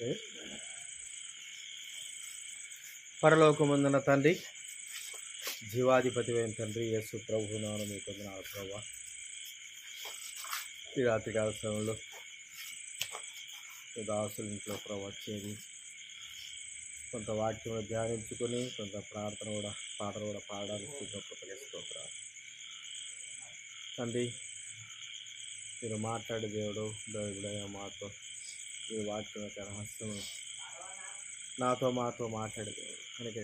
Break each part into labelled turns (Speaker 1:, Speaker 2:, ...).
Speaker 1: ఏ? పరలోకమందున తండ్రి జీవాధిపతి అయిన తండ్రి యేసు ప్రభు నాను మీ కొందనాలు ప్రభా ఈ రాత్రికాల సమయంలో ఈ దాసుల ఇంట్లో ప్రభు వచ్చేది కొంత వాక్యం ధ్యానించుకొని కొంత ప్రార్థన కూడా పాటలు కూడా పాడడానికి కృపగేసుకోవాలి తండ్రి మీరు మాట్లాడే దేవుడు దేవుడైన మాతో ఈ వాక్యం యొక్క రహస్యం నాతో మాతో మాట్లాడే దేవుడు కనుక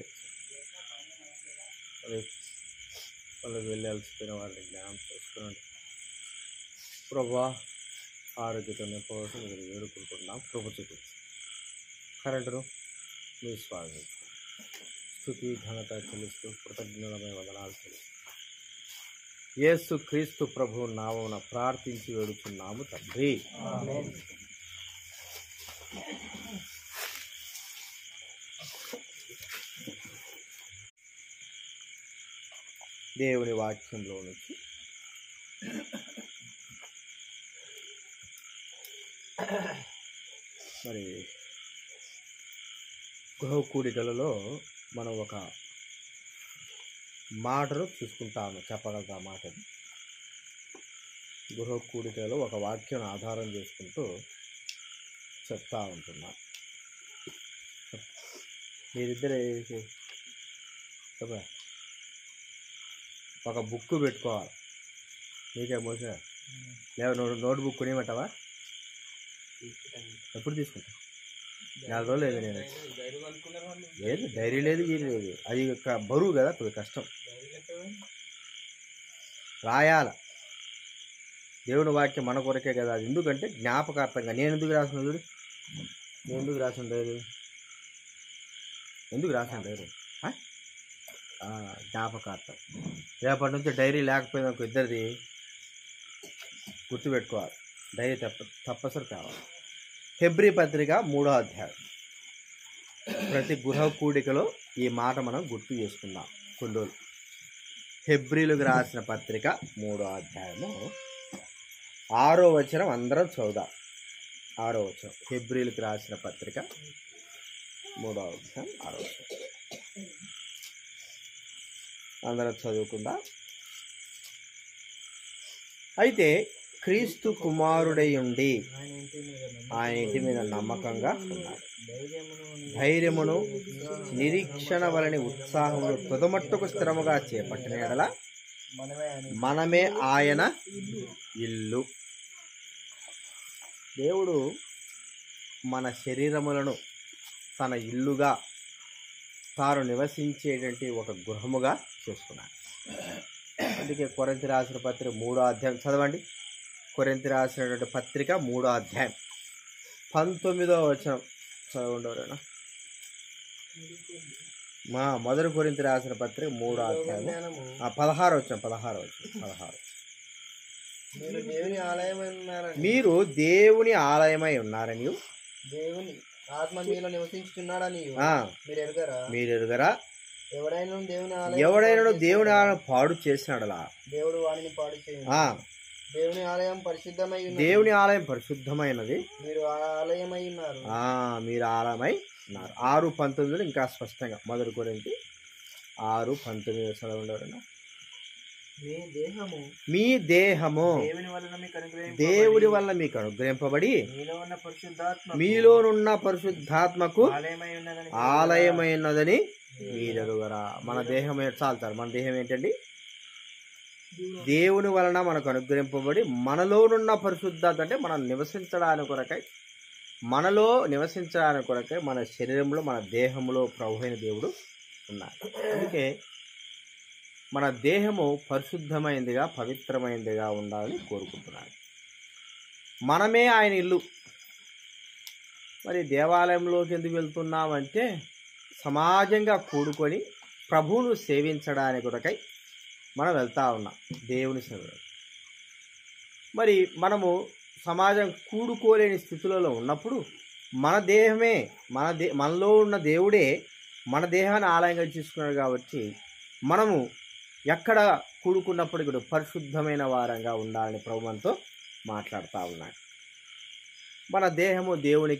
Speaker 1: అది వాళ్ళకి వెళ్ళి అలసిపోయిన వాళ్ళని జ్ఞానం చేసుకున్నాడు ప్రభా ఆరోగ్యతో నింపవలసి మీరు వేడుకుంటున్నాం కృప చూపించి కరెంటును మీ స్వాగతించు స్థుతి ఘనత చెల్లిస్తూ కృతజ్ఞతమైన వదనాలు చెల్లిస్తూ యేసు క్రీస్తు ప్రభు నామమున ప్రార్థించి వేడుచున్నాము తండ్రి దేవుని వాక్యంలో నుంచి మరి గృహ కూడికలలో మనం ఒక మాటను చూసుకుంటాము చెప్పగలగా మాటని గృహ కూడికలో ఒక వాక్యం ఆధారం చేసుకుంటూ చెప్తా ఉంటున్నా మీరిద్దరు చెప్పా ఒక బుక్ పెట్టుకోవాలి నీకే మోసా లేదా నోట్ నోట్ బుక్ కొనియమంటావా ఎప్పుడు తీసుకుంటా నాలుగు రోజులు లేదు నేను లేదు డైరీ లేదు గీరీ లేదు అది ఒక బరువు కదా కొద్దిగా కష్టం రాయాల దేవుని వాక్యం మన కొరకే కదా అది ఎందుకంటే జ్ఞాపకార్థంగా నేను ఎందుకు రాసిన చూడు నేను ఎందుకు రాసిన డైరీ ఎందుకు రాసిన డైరీ ఆ? ఆ, జ్ఞాపకార్థం రేపటి నుంచి డైరీ లేకపోయినా ఒక ఇద్దరిది గుర్తుపెట్టుకోవాలి డైరీ తప్ప తప్పనిసరి కావాలి ఫిబ్రి పత్రిక మూడో అధ్యాయం ప్రతి గృహ కూడికలో ఈ మాట మనం గుర్తు చేసుకుందాం కొన్ని రోజులు ఫిబ్రిలకు రాసిన పత్రిక మూడో అధ్యాయము ఆరో వచనం అందరం చదువుదాం ఆరో వచనం ఫిబ్రిలకు రాసిన పత్రిక మూడో అధ్యాయం ఆరో వచనం అందరం చదువుకుందాం అయితే క్రీస్తు కుమారుడై ఉండి ఆయన ఇంటి మీద నమ్మకంగా ఉన్నారు ధైర్యమును నిరీక్షణ వలని ఉత్సాహమును తుదమట్టుకు స్థిరముగా చేపట్టిన ఎడల మనమే ఆయన ఇల్లు దేవుడు మన శరీరములను తన ఇల్లుగా తాను నివసించేటువంటి ఒక గృహముగా చేసుకున్నాడు అందుకే కొరింతి రాసిన పత్రిక మూడో అధ్యాయం చదవండి కొరింతి రాసినటువంటి పత్రిక మూడో అధ్యాయం పంతొమ్మిదో వచనం చదవండి ఎవరైనా మా మొదటి కొరింతి రాసిన పత్రిక మూడో అధ్యాయం ఆ, పదహారు వచ్చాం పదహారు వచ్చాం పదహారు
Speaker 2: మీరు దేవుని ఆలయమై ఉన్నారని
Speaker 1: మీరు దేవుని ఆలయమై ఉన్నారని
Speaker 2: దేవుని ఆత్మ మీలో నివసించుచున్నాడని
Speaker 1: ఆ,
Speaker 2: మీరు ఎరుగరా
Speaker 1: మీరు ఎరుగరా
Speaker 2: ఎవడైనా దేవుని ఆలయం
Speaker 1: ఎవడైనా దేవుని ఆలయం పాడు చేసినాడలా
Speaker 2: దేవుడు వానిని పాడు చేయండి
Speaker 1: ఆ,
Speaker 2: దేవుని ఆలయం పరిశుద్ధమై ఉన్నది
Speaker 1: దేవుని ఆలయం పరిశుద్ధమైనది
Speaker 2: మీరు ఆ ఆలయమై ఉన్నారు
Speaker 1: ఆ, మీరు ఆలయమై ఉన్నారు ఆరు పంతొమ్మిదిలో ఇంకా స్పష్టంగా మొదటి కొరింతి ఆరు పంతొమ్మిది చదవండి ఎవరైనా
Speaker 2: మీ దేహము
Speaker 1: మీ దేహము
Speaker 2: దేవుని వలన మీకు అనుగ్రహం
Speaker 1: దేవుడి వల్ల మీకు అనుగ్రహింపబడి
Speaker 2: మీలో ఉన్న పరిశుద్ధాత్మ
Speaker 1: మీలోనున్న పరిశుద్ధాత్మకు
Speaker 2: ఆలయమై ఉన్నదని
Speaker 1: ఆలయమైనదని మీరెరుగరా మన దేహం ఏ- చాలు చాలు మన దేహం ఏంటండి దేవుని వలన మనకు అనుగ్రహింపబడి మనలోనున్న పరిశుద్ధత అంటే మనం నివసించడానికి కొరకై మనలో నివసించడానికి కొరకై మన శరీరంలో మన దేహంలో ప్రభు అయిన దేవుడు ఉన్నాడు అందుకే మన దేహము పరిశుద్ధమైందిగా పవిత్రమైనదిగా ఉండాలని కోరుకుంటున్నాడు మనమే ఆయన ఇల్లు మరి దేవాలయంలోకి ఎందుకు వెళ్తున్నామంటే సమాజంగా కూడుకొని ప్రభువును సేవించడానికి కొరకై మనం వెళ్తా ఉన్నాం దేవుని సేవ మరి మనము సమాజం కూడుకోలేని స్థితిలో ఉన్నప్పుడు మన దేహమే మన దే మనలో ఉన్న దేవుడే మన దేహాన్ని ఆలయంగా తీసుకున్నాడు కాబట్టి మనము ఎక్కడ కూడుకున్నప్పుడు కూడా పరిశుద్ధమైన వారంగా ఉండాలని ప్రభు మనతో మాట్లాడుతూ ఉన్నాడు మన దేహము దేవునికి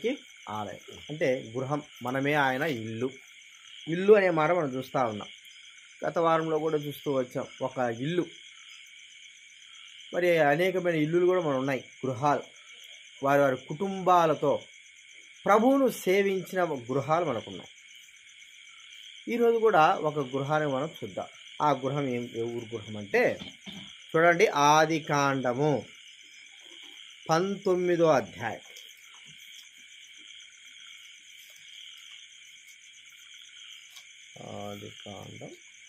Speaker 1: ఆలయం అంటే గృహం మనమే ఆయన ఇల్లు ఇల్లు అనే మాట మనం చూస్తూ ఉన్నాం గత వారంలో కూడా చూస్తూ వచ్చాం ఒక ఇల్లు మరి అనేకమైన ఇల్లులు కూడా మనం ఉన్నాయి గృహాలు వారి వారి కుటుంబాలతో ప్రభువును సేవించిన గృహాలు మనకున్నాయి ఈరోజు కూడా ఒక గృహాన్ని మనం చూద్దాం ఆ గృహం ఏం ఏ ఊరు గృహం అంటే చూడండి ఆది కాండము పంతొమ్మిదో అధ్యాయం ఆది కాండం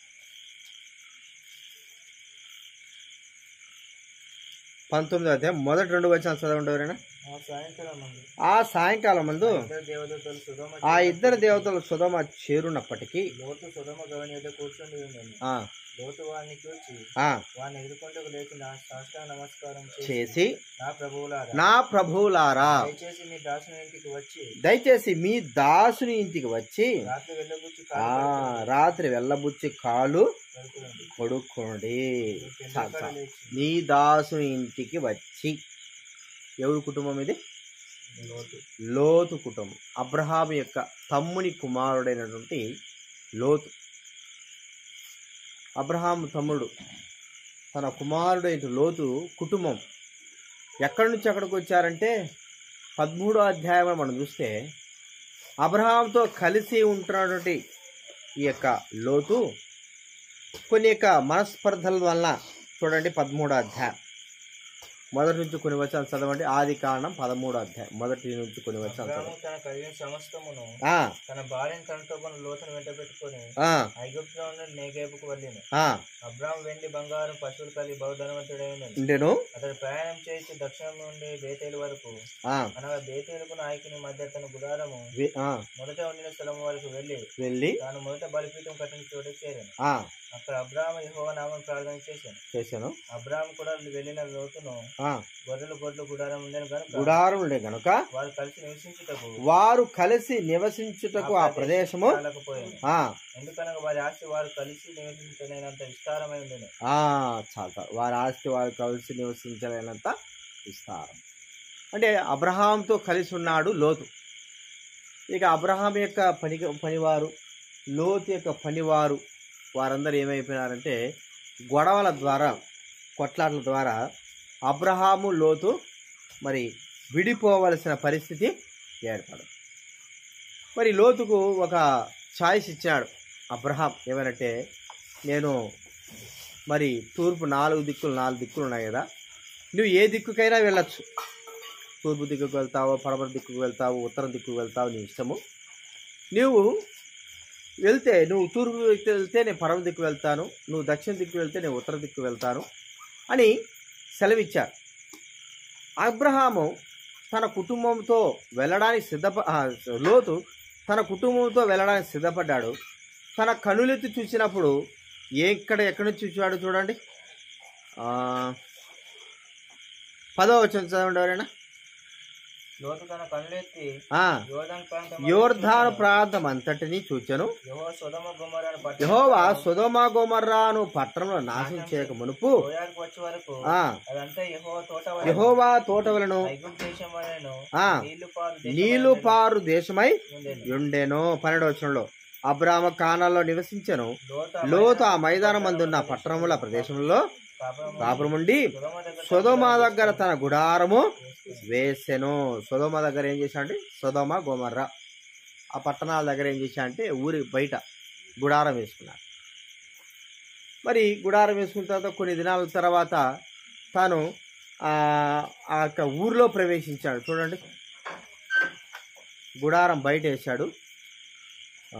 Speaker 1: పంతొమ్మిదో అధ్యాయం మొదటి రెండు వచ్చిన చదవండి ఎవరైనా
Speaker 2: ఆ సాయంకాలం మందు
Speaker 1: ఆ సాయంకాలం మందు
Speaker 2: ఇద్దరు దేవదూతలు సుధమ
Speaker 1: ఆ ఇద్దరు దేవతలు సుధమ చేరున్నప్పటికీ
Speaker 2: లోతు సుధమ గవని యొక్క కూర్చొని ఉన్నాను
Speaker 1: ఆ,
Speaker 2: లోతు వారిని చూచి
Speaker 1: ఆ,
Speaker 2: వారిని ఎదుర్కొంటూ లేచి నా సాష్టాంగ నమస్కారం చేసి
Speaker 1: చేసి
Speaker 2: నా ప్రభువులారా
Speaker 1: నా ప్రభువులారా
Speaker 2: దయచేసి మీ దాసుని ఇంటికి వచ్చి
Speaker 1: దయచేసి మీ దాసుని ఇంటికి వచ్చి
Speaker 2: రాత్రి వెళ్ళబుచ్చి
Speaker 1: ఆ
Speaker 2: కాలు
Speaker 1: రాత్రి వెళ్ళబుచ్చి కాలు
Speaker 2: కడుక్కునండి.
Speaker 1: కొడుకోండి చాలు,
Speaker 2: కిందక్కడ
Speaker 1: చాలు.
Speaker 2: లేచి
Speaker 1: నీ దాసుని ఇంటికి వచ్చి ఎవరి కుటుంబం ఇది
Speaker 2: లోతు
Speaker 1: లోతు కుటుంబం అబ్రహాం యొక్క తమ్ముని కుమారుడైనటువంటి లోతు అబ్రహాం తమ్ముడు తన కుమారుడైన లోతు కుటుంబం ఎక్కడి నుంచి ఎక్కడికి వచ్చారంటే పదమూడో అధ్యాయంలో మనం చూస్తే అబ్రహాంతో కలిసి ఉంటున్నటువంటి ఈ యొక్క లోతు కొన్ని యొక్క మనస్పర్ధల వలన చూడండి పదమూడో అధ్యాయం మొదటి నుంచి కొన్ని వచ్చాను చదవండి ఆది కారణం పదమూడో అధ్యాయం మొదటి నుంచి కొన్ని వచ్చాను
Speaker 2: అబ్రాము
Speaker 1: చదవండి
Speaker 2: తన కలిగిన సమస్తమును
Speaker 1: ఆ,
Speaker 2: తన భార్యను తనతో కొన్ని లోతును వెంట పెట్టుకొని
Speaker 1: ఆ,
Speaker 2: ఐగుప్తులో ఉన్న నేగేపుకు వెళ్ళిన
Speaker 1: ఆ,
Speaker 2: అబ్రాము వెండి బంగారం పశువులు కలిగి బహుధనవంతుడై ఉన్నది
Speaker 1: ఉండెను
Speaker 2: అతడు ప్రయాణం చేసి దక్షిణం నుండి బేతేలు వరకు
Speaker 1: ఆ,
Speaker 2: అనగా బేతేలుకు నాయకుని మధ్య తన గుడారము
Speaker 1: వె- ఆ,
Speaker 2: మొదట ఉండిన స్థలం వరకు వెళ్ళి
Speaker 1: వెళ్ళి
Speaker 2: తాను మొదట బలిపీఠం కట్టిన చోట చేరాను
Speaker 1: ఆ,
Speaker 2: అక్కడ అబ్రాహ్మ యెహోవా నామం ప్రార్థన చేశాను
Speaker 1: చేశాను
Speaker 2: అబ్రాహ్మ కూడా వెళ్ళిన లోతును
Speaker 1: ఆ,
Speaker 2: గొర్రెలు గొడ్లు గుడారం ఉండేను కనుక
Speaker 1: గుడారం ఉండే గనుక
Speaker 2: వారు కలిసి నివసించుటకు
Speaker 1: వారు కలిసి నివసించుటకు ఆ ప్రదేశము
Speaker 2: చాలకపోయాను
Speaker 1: ఆ,
Speaker 2: ఎందుకనగా వారి ఆస్తి వారు కలిసి నివసించలేనంత విస్తారమై ఉండేను
Speaker 1: ఆ, చాలు చాలు వారి ఆస్తి వారు కలిసి నివసించలేనంత విస్తారం అంటే అబ్రహాంతో కలిసి ఉన్నాడు లోతు ఇక అబ్రహాం యొక్క పని పనివారు లోతు యొక్క పనివారు వారందరూ ఏమైపోయినారంటే గొడవల ద్వారా కొట్లాటల ద్వారా అబ్రహాము లోతు మరి విడిపోవలసిన పరిస్థితి ఏర్పడదు మరి లోతుకు ఒక ఛాయిస్ ఇచ్చాడు అబ్రహాం ఏమనంటే నేను మరి తూర్పు నాలుగు దిక్కులు నాలుగు దిక్కులు ఉన్నాయి కదా నువ్వు ఏ దిక్కుకైనా వెళ్ళొచ్చు తూర్పు దిక్కుకు వెళ్తావు పడమర దిక్కుకు వెళ్తావు ఉత్తరం దిక్కుకు వెళ్తావు నీ ఇష్టము నువ్వు వెళ్తే నువ్వు తూర్పు దిక్కు వెళ్తే నేను పడమ దిక్కు వెళ్తాను నువ్వు దక్షిణ దిక్కు వెళ్తే నేను ఉత్తర దిక్కు వెళ్తాను అని సెలవిచ్చారు అబ్రహాము తన కుటుంబంతో వెళ్ళడానికి సిద్ధప ఆ, లోతు తన కుటుంబంతో వెళ్ళడానికి సిద్ధపడ్డాడు తన కనులెత్తి చూసినప్పుడు ఎక్కడ ఎక్కడి నుంచి చూచాడు చూడండి ఆ, పదో వచ్చిన చదవండి ఎవరైనా
Speaker 2: లోతు తన కళ్ళెత్తి
Speaker 1: ఆ,
Speaker 2: యోర్దాను ప్రాంతం
Speaker 1: యోర్ధాను ప్రాంతం అంతటిని చూచాను
Speaker 2: యెహోవా సొదొమ గొమొర్రాను పట్టణం
Speaker 1: యహోవా సుధోమా గోమర్రాను పట్టణంలో నాశనం చేయక మునుపు
Speaker 2: గోయాకు వచ్చే వరకు
Speaker 1: ఆ
Speaker 2: అదంతా యెహోవా తోట వలె
Speaker 1: యహోవా తోటవలను
Speaker 2: ఐగుప్తు దేశం వలెను
Speaker 1: ఆ,
Speaker 2: నీళ్లు పారు దేశం
Speaker 1: నీళ్లు
Speaker 2: వలెను
Speaker 1: పారు దేశమై
Speaker 2: ఉండెను.
Speaker 1: ఉండెను పన్నెండు వచనంలో అబ్రామ కానాల్లో నివసించెను
Speaker 2: లోతు
Speaker 1: లోతు ఆ మైదానం మందున్న పట్టణముల ప్రదేశంలో
Speaker 2: కాపురము
Speaker 1: కాపురముండి
Speaker 2: సొదొమ దగ్గర
Speaker 1: సొదోమ దగ్గర తన గుడారము వేసెను సొదోమ దగ్గర ఏం చేశా అంటే సొదోమ గోమర్ర ఆ పట్టణాల దగ్గర ఏం చేశా అంటే ఊరి బయట గుడారం వేసుకున్నాడు మరి గుడారం వేసుకున్న తర్వాత కొన్ని దినాల తర్వాత తాను ఆ ఆ యొక్క ఊరిలో ప్రవేశించాడు చూడండి గుడారం బయట వేశాడు ఆ,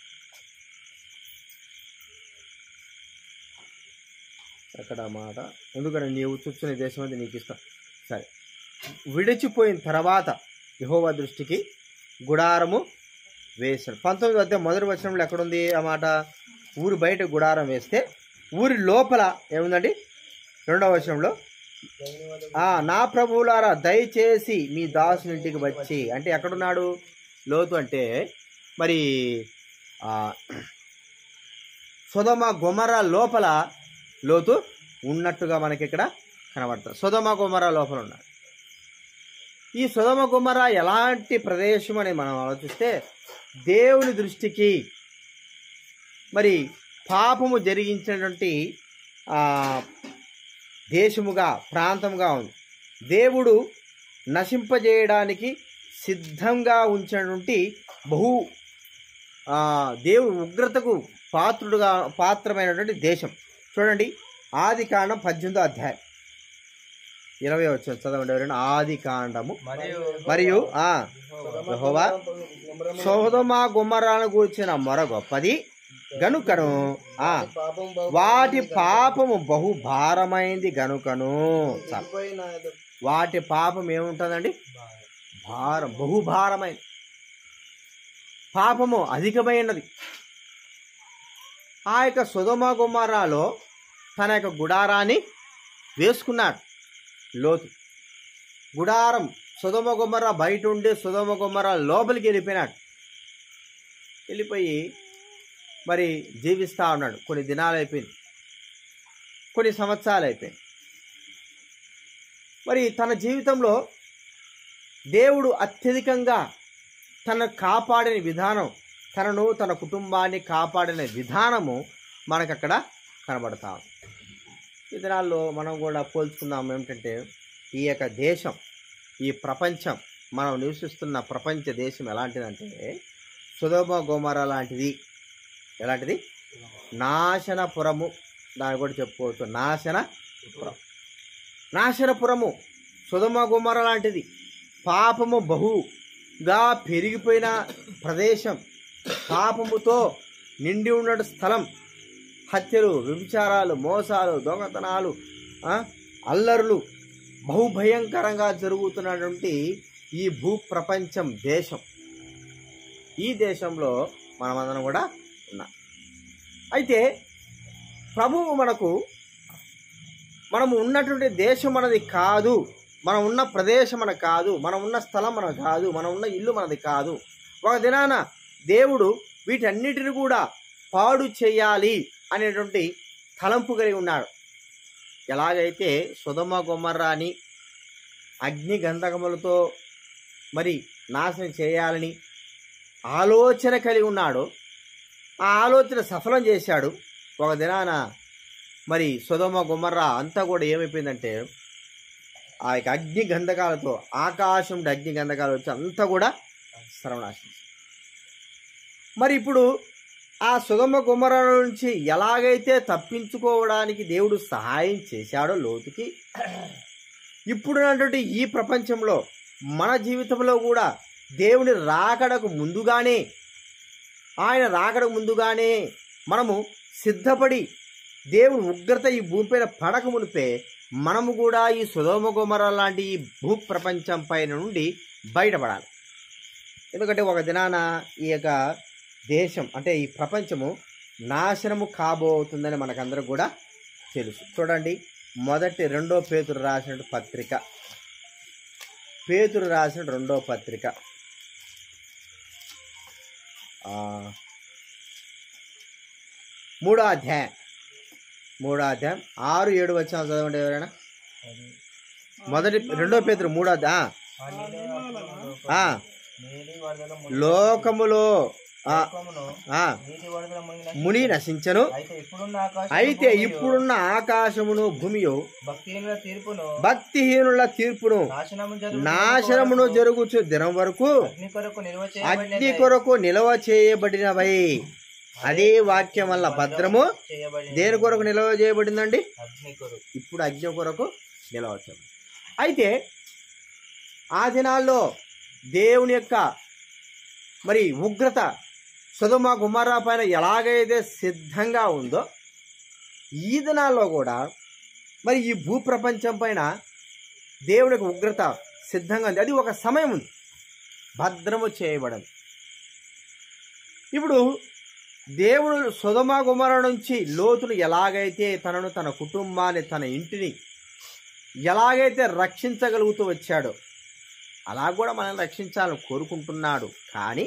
Speaker 1: ఎక్కడ మాట ఎందుకంటే నీవు చూస్తున్న దేశం అది నీకు ఇష్టం సరే విడిచిపోయిన తర్వాత యహోవా దృష్టికి గుడారము వేశాడు పంతొమ్మిది అధ్యాయం మొదటి వచనంలో ఎక్కడుంది ఆ మాట ఊరి బయట గుడారం వేస్తే ఊరి లోపల ఏముందండి రెండవ వచనంలో
Speaker 2: దేవుని వద్ద
Speaker 1: ఆ నా ప్రభువులారా దయచేసి మీ దాసుని ఇంటికి వచ్చి అంటే ఎక్కడున్నాడు లోతు అంటే మరి ఆ సుధమ గుమర లోపల లోతు ఉన్నట్టుగా మనకి ఇక్కడ కనబడతారు సుధమ గుమర లోపల ఉన్నాడు ఈ సుధమ గుమ్మర ఎలాంటి ప్రదేశం అని మనం ఆలోచిస్తే దేవుని దృష్టికి మరి పాపము జరిగించినటువంటి ఆ, దేశముగా ప్రాంతముగా ఉంది దేవుడు నశింపజేయడానికి సిద్ధంగా ఉంచినటువంటి బహు ఆ, దేవుడు ఉగ్రతకు పాత్రుడుగా పాత్రమైనటువంటి దేశం చూడండి ఆది కాండం పద్దెనిమిదో అధ్యాయం ఇరవై వచ్చిన చదవండి ఎవరైనా ఆది కాండము
Speaker 2: మరియు
Speaker 1: మరియు ఆ యెహోవా సోదమ గుమ్మరాను కూర్చిన మొర గొప్పది గనుకను ఆ వాటి పాపము బహు భారమైంది గనుకను చాలు. వాటి పాపం ఏముంటుందండి భారం బహు భారమైంది పాపము అధికమైనది ఆ యొక్క సుధమ గుమ్మరాలో తన యొక్క గుడారాన్ని వేసుకున్నాడు లోతు గుడారం సుధమ గుమ్మర బయట ఉండి సుధమ గుమ్మర లోపలికి వెళ్ళిపోయినాడు వెళ్ళిపోయి మరి జీవిస్తూ ఉన్నాడు కొన్ని దినాలు అయిపోయింది కొన్ని సంవత్సరాలు అయిపోయింది మరి తన జీవితంలో దేవుడు అత్యధికంగా తన కాపాడిన విధానం తనను తన కుటుంబాన్ని కాపాడిన విధానము మనకు అక్కడ కనబడతా ఉంది ఈ దినాల్లో మనం కూడా పోల్చుకుందాం ఏమిటంటే ఈ యొక్క దేశం ఈ ప్రపంచం మనం నివసిస్తున్న ప్రపంచ దేశం ఎలాంటిదంటే సుధమ గోమర లాంటిది ఎలాంటిది నాశనపురము దాన్ని కూడా చెప్పుకోవచ్చు నాశనపురం నాశనపురము సుధమ గుమ్మర లాంటిది పాపము బహుగా పెరిగిపోయిన ప్రదేశం పాపముతో నిండి ఉన్న స్థలం హత్యలు వ్యభిచారాలు మోసాలు దొంగతనాలు ఆ, అల్లర్లు బహుభయంకరంగా జరుగుతున్నటువంటి ఈ భూ ప్రపంచం దేశం ఈ దేశంలో మనమందరం కూడా ఉన్నాం అయితే ప్రభువు మనకు మనము ఉన్నటువంటి దేశం మనది కాదు మనం ఉన్న ప్రదేశం మనకు కాదు మనం ఉన్న స్థలం మనకు కాదు మనం ఉన్న ఇల్లు మనది కాదు ఒక దినాన దేవుడు వీటన్నిటిని కూడా పాడు చేయాలి అనేటువంటి తలంపు కలిగి ఉన్నాడు ఎలాగైతే సుధమ గొమ్మర్రాని అగ్ని గంధకములతో మరి నాశనం చేయాలని ఆలోచన కలిగి ఉన్నాడు ఆ ఆలోచన సఫలం చేశాడు ఒక దినాన మరి సుధమ గుమ్మర్రా అంతా కూడా ఏమైపోయిందంటే ఆ యొక్క అగ్ని గంధకాలతో ఆకాశం నుండి అగ్ని గంధకాలు వచ్చి అంతా కూడా సర్వనాశనం మరి ఇప్పుడు ఆ సుగమ గుమ్మర నుంచి ఎలాగైతే తప్పించుకోవడానికి దేవుడు సహాయం చేశాడో లోతుకి ఇప్పుడున్నటువంటి ఈ ప్రపంచంలో మన జీవితంలో కూడా దేవుని రాకడకు ముందుగానే ఆయన రాకడకు ముందుగానే మనము సిద్ధపడి దేవుని ఉగ్రత ఈ భూమిపైన పడక మునిపే మనము కూడా ఈ సుధోమ గుమర లాంటి ఈ భూ ప్రపంచం పైన నుండి బయటపడాలి ఎందుకంటే ఒక దినాన ఈ యొక్క దేశం అంటే ఈ ప్రపంచము నాశనము కాబోతుందని మనకందరూ కూడా తెలుసు చూడండి మొదటి రెండో పేతురు రాసిన పత్రిక పేతురు రాసిన రెండో పత్రిక ఆ, మూడో అధ్యాయం మూడో అధ్యాయం ఆరు ఏడు వచ్చిన చదవండి ఎవరైనా మొదటి రెండో పేతురు మూడో అధ్యాయం
Speaker 2: ఆ నీళ్ళే ఆత్మలో
Speaker 1: ఆ,
Speaker 2: నీటి వరదల మునిగి
Speaker 1: లోకములో ఆ,
Speaker 2: లోకమును
Speaker 1: ఆ,
Speaker 2: నీటి వరదల మునిగిన
Speaker 1: ముని నశించను
Speaker 2: అయితే ఇప్పుడున్న ఆకాశం
Speaker 1: అయితే ఇప్పుడున్న ఆకాశమును భూమియు
Speaker 2: భక్తిహీనుల తీర్పును
Speaker 1: భక్తిహీనుల తీర్పును
Speaker 2: నాశనము జరుగు
Speaker 1: నాశనమును జరుగుచు దినం వరకు
Speaker 2: అగ్ని కొరకు నిల్వ
Speaker 1: అగ్ని
Speaker 2: చేయబడిన
Speaker 1: కొరకు నిల్వ చేయబడినవై అదే వాక్యం వల్ల భద్రము
Speaker 2: చేయబడిన
Speaker 1: దేని కొరకు నిల్వ చేయబడిందండి
Speaker 2: అగ్ని కొరకు
Speaker 1: ఇప్పుడు అగ్ని కొరకు నిలవచ్చు అయితే ఆ దినాల్లో దేవుని యొక్క మరి ఉగ్రత సుధమ గుమ్మరా పైన ఎలాగైతే సిద్ధంగా ఉందో ఈ దినాల్లో కూడా మరి ఈ భూప్రపంచం పైన దేవుని యొక్క ఉగ్రత సిద్ధంగా ఉంది అది ఒక సమయం ఉంది భద్రము చేయబడింది ఇప్పుడు దేవుడు సుధమ గుమర నుంచి లోతును ఎలాగైతే తనను తన కుటుంబాన్ని తన ఇంటిని ఎలాగైతే రక్షించగలుగుతూ వచ్చాడో అలా కూడా మనల్ని రక్షించాలని కోరుకుంటున్నాడు కానీ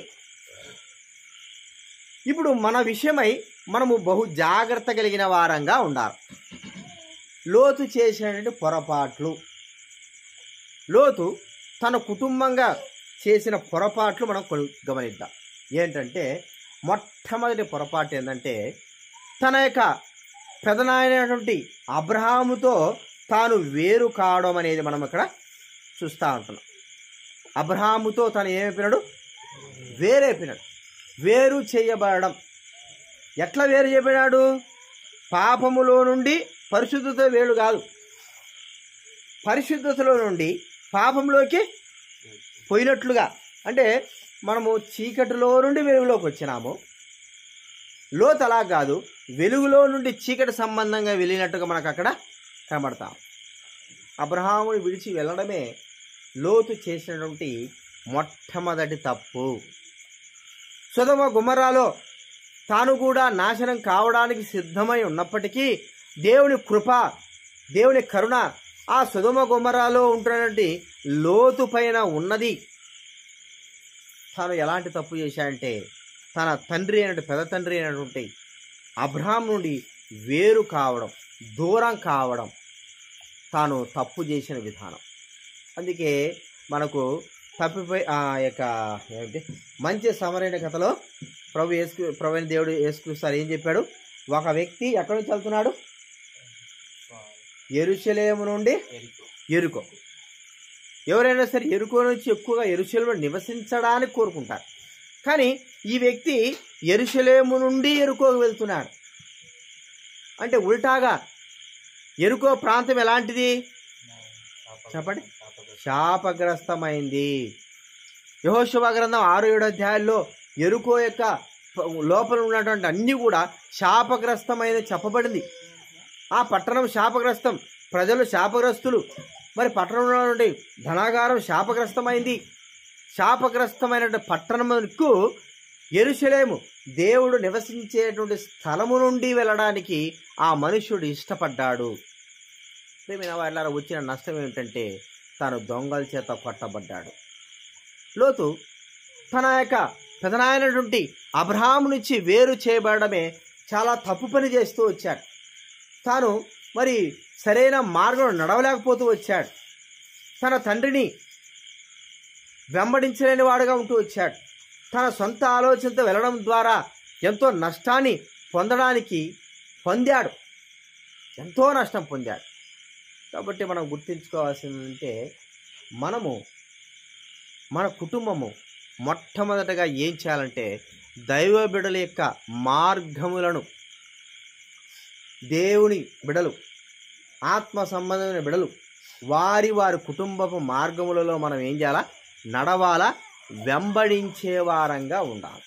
Speaker 1: ఇప్పుడు మన విషయమై మనము బహు జాగ్రత్త కలిగిన వారంగా ఉండాలి లోతు చేసినటువంటి పొరపాట్లు లోతు తన కుటుంబంగా చేసిన పొరపాట్లు మనం కొన్ని గమనిద్దాం ఏంటంటే మొట్టమొదటి పొరపాటు ఏంటంటే తన యొక్క పెదనాయనటువంటి అబ్రహాముతో తాను వేరు కావడం అనేది మనం ఇక్కడ చూస్తూ ఉంటున్నాం అబ్రహాముతో తను ఏమైపోయినాడు వేరైపోయినాడు వేరు చేయబడడం ఎట్లా వేరు చేయబడినాడు పాపములో నుండి పరిశుద్ధత వేరు కాదు పరిశుద్ధతలో నుండి పాపంలోకి పోయినట్లుగా అంటే మనము చీకటిలో నుండి వెలుగులోకి వచ్చినాము లోతు అలా కాదు వెలుగులో నుండి చీకటి సంబంధంగా వెళ్ళినట్టుగా మనకు అక్కడ కనబడతాం అబ్రహాముని విడిచి వెళ్ళడమే లోతు చేసినటువంటి మొట్టమొదటి తప్పు సుధమ గుమరాలో తాను కూడా నాశనం కావడానికి సిద్ధమై ఉన్నప్పటికీ దేవుని కృప దేవుని కరుణ ఆ సుధమ గుమరాలో ఉంటున్నటువంటి లోతు పైన ఉన్నది తాను ఎలాంటి తప్పు చేశాడంటే తన తండ్రి అయినటువంటి పెద్ద తండ్రి అయినటువంటి అబ్రహాం నుండి వేరు కావడం దూరం కావడం తాను తప్పు చేసిన విధానం అందుకే మనకు తప్పిపోయి ఆ యొక్క ఏమిటి మంచి సమరైన కథలో ప్రభు యేసు ప్రభు అయిన దేవుడు యేసుక్రీస్తు ఏం చెప్పాడు ఒక వ్యక్తి ఎక్కడి నుంచి వెళ్తున్నాడు ఎరుషలేము నుండి
Speaker 2: ఎరుకు.
Speaker 1: ఎరుకో ఎవరైనా సరే ఎరుకో నుంచి ఎక్కువగా ఎరుశలేములో నివసించడానికి కోరుకుంటారు కానీ ఈ వ్యక్తి ఎరుశలేము నుండి ఎరుకోకు వెళ్తున్నాడు అంటే ఉల్టాగా ఎరుకో ప్రాంతం ఎలాంటిది చెప్పండి. శాపగ్రస్తమైంది యహోశివ గ్రంథం ఆరు ఏడు అధ్యాయాల్లో ఎరుకో యొక్క ప- లోపల ఉన్నటువంటి అన్నీ కూడా శాపగ్రస్తమైన చెప్పబడింది ఆ పట్టణం శాపగ్రస్తం ప్రజలు శాపగ్రస్తులు మరి పట్టణంలో నుండి ధనాగారం శాపగ్రస్తమైంది శాపగ్రస్తమైనటువంటి పట్టణముకు ఎరుషలేము దేవుడు నివసించేటువంటి స్థలము నుండి వెళ్ళడానికి ఆ మనుష్యుడు ఇష్టపడ్డాడు ప్రేమిన వాళ్ళ వచ్చిన నష్టం ఏమిటంటే తాను దొంగల చేత కొట్టబడ్డాడు లోతు తన యొక్క పెదనాయనటువంటి అబ్రహాము నుంచి వేరు చేయబడమే చాలా తప్పు పని చేస్తూ వచ్చాడు తాను మరి సరైన మార్గం నడవలేకపోతూ వచ్చాడు తన తండ్రిని వెంబడించలేని వాడుగా ఉంటూ వచ్చాడు తన సొంత ఆలోచనతో వెళ్ళడం ద్వారా ఎంతో నష్టాన్ని పొందడానికి పొందాడు ఎంతో నష్టం పొందాడు కాబట్టి మనం గుర్తించుకోవాల్సిందంటే మనము మన కుటుంబము మొట్టమొదటగా ఏం చేయాలంటే దైవ బిడల యొక్క మార్గములను దేవుని బిడలు ఆత్మ సంబంధమైన బిడలు వారి వారి కుటుంబపు మార్గములలో మనం ఏం చేయాలా నడవాలా వెంబడించే వారంగా ఉండాలి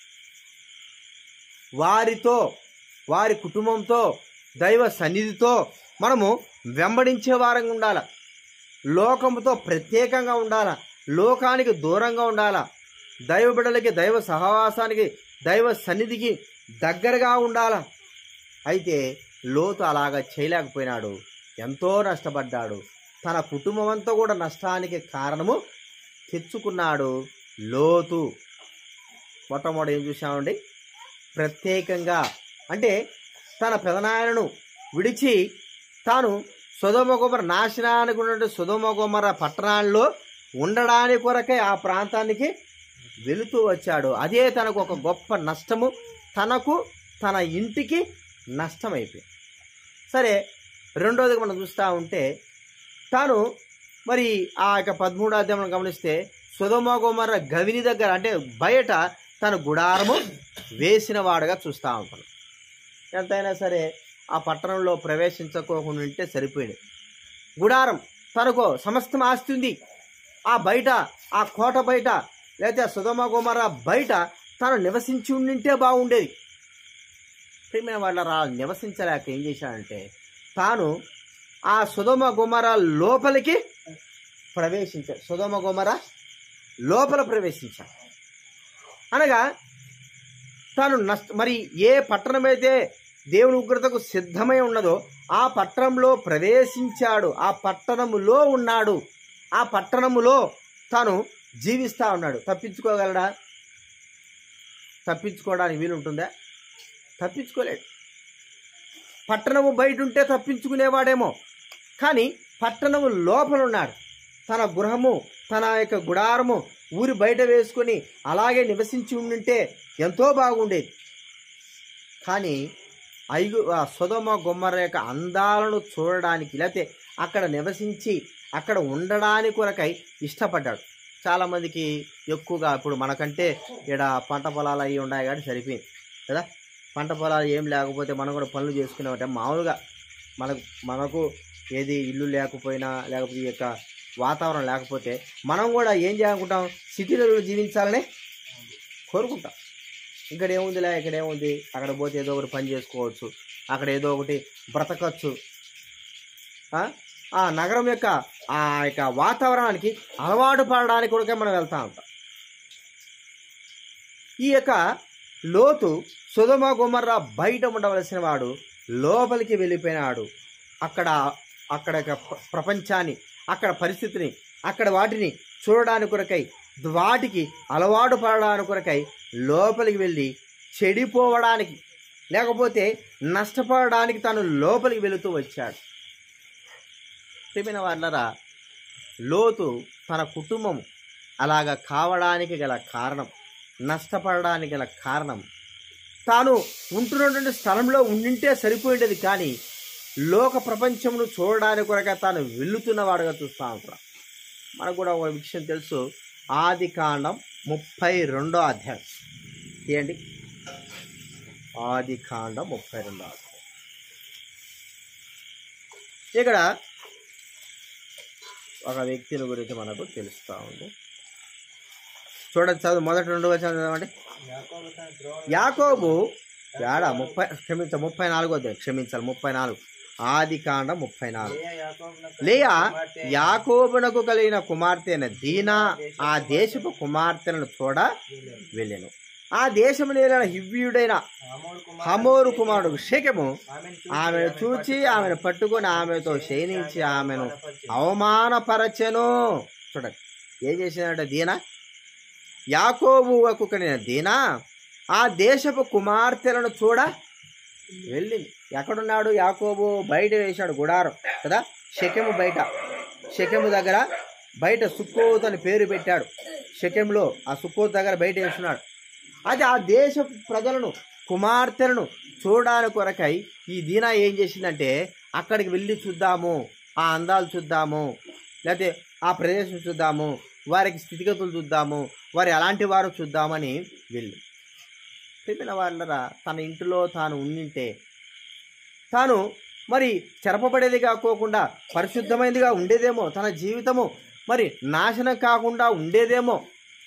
Speaker 1: వారితో వారి కుటుంబంతో దైవ సన్నిధితో మనము వెంబడించే వారంగా ఉండాల లోకముతో ప్రత్యేకంగా ఉండాల లోకానికి దూరంగా ఉండాల దైవ బిడలకి దైవ సహవాసానికి దైవ సన్నిధికి దగ్గరగా ఉండాల అయితే లోతు అలాగా చేయలేకపోయినాడు ఎంతో నష్టపడ్డాడు తన కుటుంబం అంతా కూడా నష్టానికి కారణము తెచ్చుకున్నాడు లోతు మొట్టమొదటి ఏం చూసామండి ప్రత్యేకంగా అంటే తన పెదనాయనను విడిచి తాను సుధమగుమర నాశనానికి ఉన్నటువంటి సుధమగుమర పట్టణాల్లో ఉండడానికి కొరకే ఆ ప్రాంతానికి వెళుతూ వచ్చాడు అదే తనకు ఒక గొప్ప నష్టము తనకు తన ఇంటికి నష్టమైపోయింది సరే రెండోదిగా మనం చూస్తూ ఉంటే తాను మరి ఆ యొక్క పదమూడో అధ్యాయం గమనిస్తే సుధమగుమర గవిని దగ్గర అంటే బయట తన గుడారము వేసిన వాడుగా చూస్తూ ఉంటాను ఎంతైనా సరే ఆ పట్టణంలో ప్రవేశించకోకుండా ఉంటే సరిపోయింది గుడారం తనకు సమస్తం ఆస్తి ఉంది ఆ బయట ఆ కోట బయట లేకపోతే ఆ సుధమ గుమర బయట తను నివసించి ఉండింటే బాగుండేది ప్రియమైన వాళ్ళ రా నివసించలేక ఏం చేశాడంటే తాను ఆ సుధమ గుమర లోపలికి ప్రవేశించాడు సుధమ గుమర లోపల ప్రవేశించాడు అనగా తాను నష్ట మరి ఏ పట్టణమైతే దేవుని ఉగ్రతకు సిద్ధమై ఉన్నదో ఆ పట్టణంలో ప్రవేశించాడు ఆ పట్టణములో ఉన్నాడు ఆ పట్టణములో తాను జీవిస్తా ఉన్నాడు తప్పించుకోగలడా తప్పించుకోవడానికి వీలుంటుందా తప్పించుకోలేడు పట్టణము బయట ఉంటే తప్పించుకునేవాడేమో కానీ పట్టణము లోపల ఉన్నాడు తన గృహము తన యొక్క గుడారము ఊరి బయట వేసుకొని అలాగే నివసించి ఉండుంటే ఎంతో బాగుండేది కానీ ఐగు ఆ సొదమ గొమ్మర యొక్క అందాలను చూడడానికి లేకపోతే అక్కడ నివసించి అక్కడ ఉండడానికి కొరకై ఇష్టపడ్డాడు చాలామందికి ఎక్కువగా ఇప్పుడు మనకంటే ఇక్కడ పంట పొలాలు అవి ఉన్నాయి కాబట్టి సరిపోయింది కదా పంట పొలాలు ఏం లేకపోతే మనం కూడా పనులు చేసుకునేవాటే మామూలుగా మనకు మనకు ఏది ఇల్లు లేకపోయినా లేకపోతే ఈ యొక్క వాతావరణం లేకపోతే మనం కూడా ఏం చేయాలనుకుంటాం సిటీలో జీవించాలని కోరుకుంటాం ఇక్కడ ఏముందిలే ఇక్కడ ఏముంది అక్కడ పోతే ఏదో ఒకటి పని చేసుకోవచ్చు అక్కడ ఏదో ఒకటి బ్రతకచ్చు ఆ? ఆ నగరం యొక్క ఆ యొక్క వాతావరణానికి అలవాటు పడడానికి కూడా మనం వెళ్తా ఉంటాం ఈ యొక్క లోతు సుధమ గుమర్ర బయట ఉండవలసిన వాడు లోపలికి వెళ్ళిపోయినాడు అక్కడ అక్కడ యొక్క ప్ర- ప్రపంచాన్ని అక్కడ పరిస్థితిని అక్కడ వాటిని చూడడానికి కొరకై వాటికి అలవాటు పడడానికి కొరకై లోపలికి వెళ్ళి చెడిపోవడానికి లేకపోతే నష్టపడడానికి తాను లోపలికి వెళుతూ వచ్చాడు ప్రియమైన వాళ్ళరా లోతు తన కుటుంబం అలాగ కావడానికి గల కారణం నష్టపడడానికి గల కారణం తాను ఉంటున్నటువంటి స్థలంలో ఉండింటే సరిపోయేది కానీ లోక ప్రపంచమును చూడడానికి కొరక తాను వెళ్తున్నవాడుగా చూస్తా ఉంటాం మనకు కూడా ఒక విషయం తెలుసు ఆది కాండం ముప్పై రెండో అధ్యాయం ఏంటి ఆది కాండం ముప్పై రెండో అధ్యాయం ఇక్కడ ఒక వ్యక్తిని గురించి మనకు తెలుస్తూ ఉంది చూడండి చదువు మొదటి రెండు వచ్చిన చదవండి
Speaker 2: యాకోబు తన ద్రోహం
Speaker 1: యాకోబు యాడ ముప్పై క్షమించ ముప్పై నాలుగో అధ్యాయం క్షమించాలి ముప్పై నాలుగు ఆది కాండ ముప్పై నాలుగు
Speaker 2: లేయా యాకోబునకు
Speaker 1: లేయా
Speaker 2: కుమార్తె
Speaker 1: యాకోబునకు కలిగిన కుమార్తె అయిన దీనా ఆ దేశపు కుమార్తెలను చూడ
Speaker 2: వీళ్ళెను.
Speaker 1: వెళ్ళెను ఆ దేశము నేలిన హివ్యుడైన
Speaker 2: హమోరు కుమారుడు
Speaker 1: హమోరు కుమారుడు షెకెము
Speaker 2: ఆమెను చూచి
Speaker 1: ఆమెను చూచి ఆమెను పట్టుకొని ఆమెతో శయనించి ఆమెను అవమానపరచెను చూడండి ఏం చేసిందంటే దీనా యాకోబువకు కలిగిన దీనా ఆ దేశపు కుమార్తెలను చూడ వెళ్ళింది ఎక్కడున్నాడు యాకోబు బయట వేశాడు గుడారం కదా షకెము బయట షకెము దగ్గర బయట సుక్కోత్ అని పేరు పెట్టాడు షకెంలో ఆ సుక్కోత్ దగ్గర బయట వేస్తున్నాడు అది ఆ దేశ ప్రజలను కుమార్తెలను చూడడానికి కొరకై ఈ దీనా ఏం చేసిందంటే అక్కడికి వెళ్ళి చూద్దాము ఆ అందాలు చూద్దాము లేకపోతే ఆ ప్రదేశం చూద్దాము వారికి స్థితిగతులు చూద్దాము వారు ఎలాంటి వారు చూద్దామని వెళ్ళి చెప్పిన వాళ్ళరా తన ఇంటిలో తాను ఉండింటే తాను మరి చెరపబడేది కాకోకుండా పరిశుద్ధమైనదిగా ఉండేదేమో తన జీవితము మరి నాశనం కాకుండా ఉండేదేమో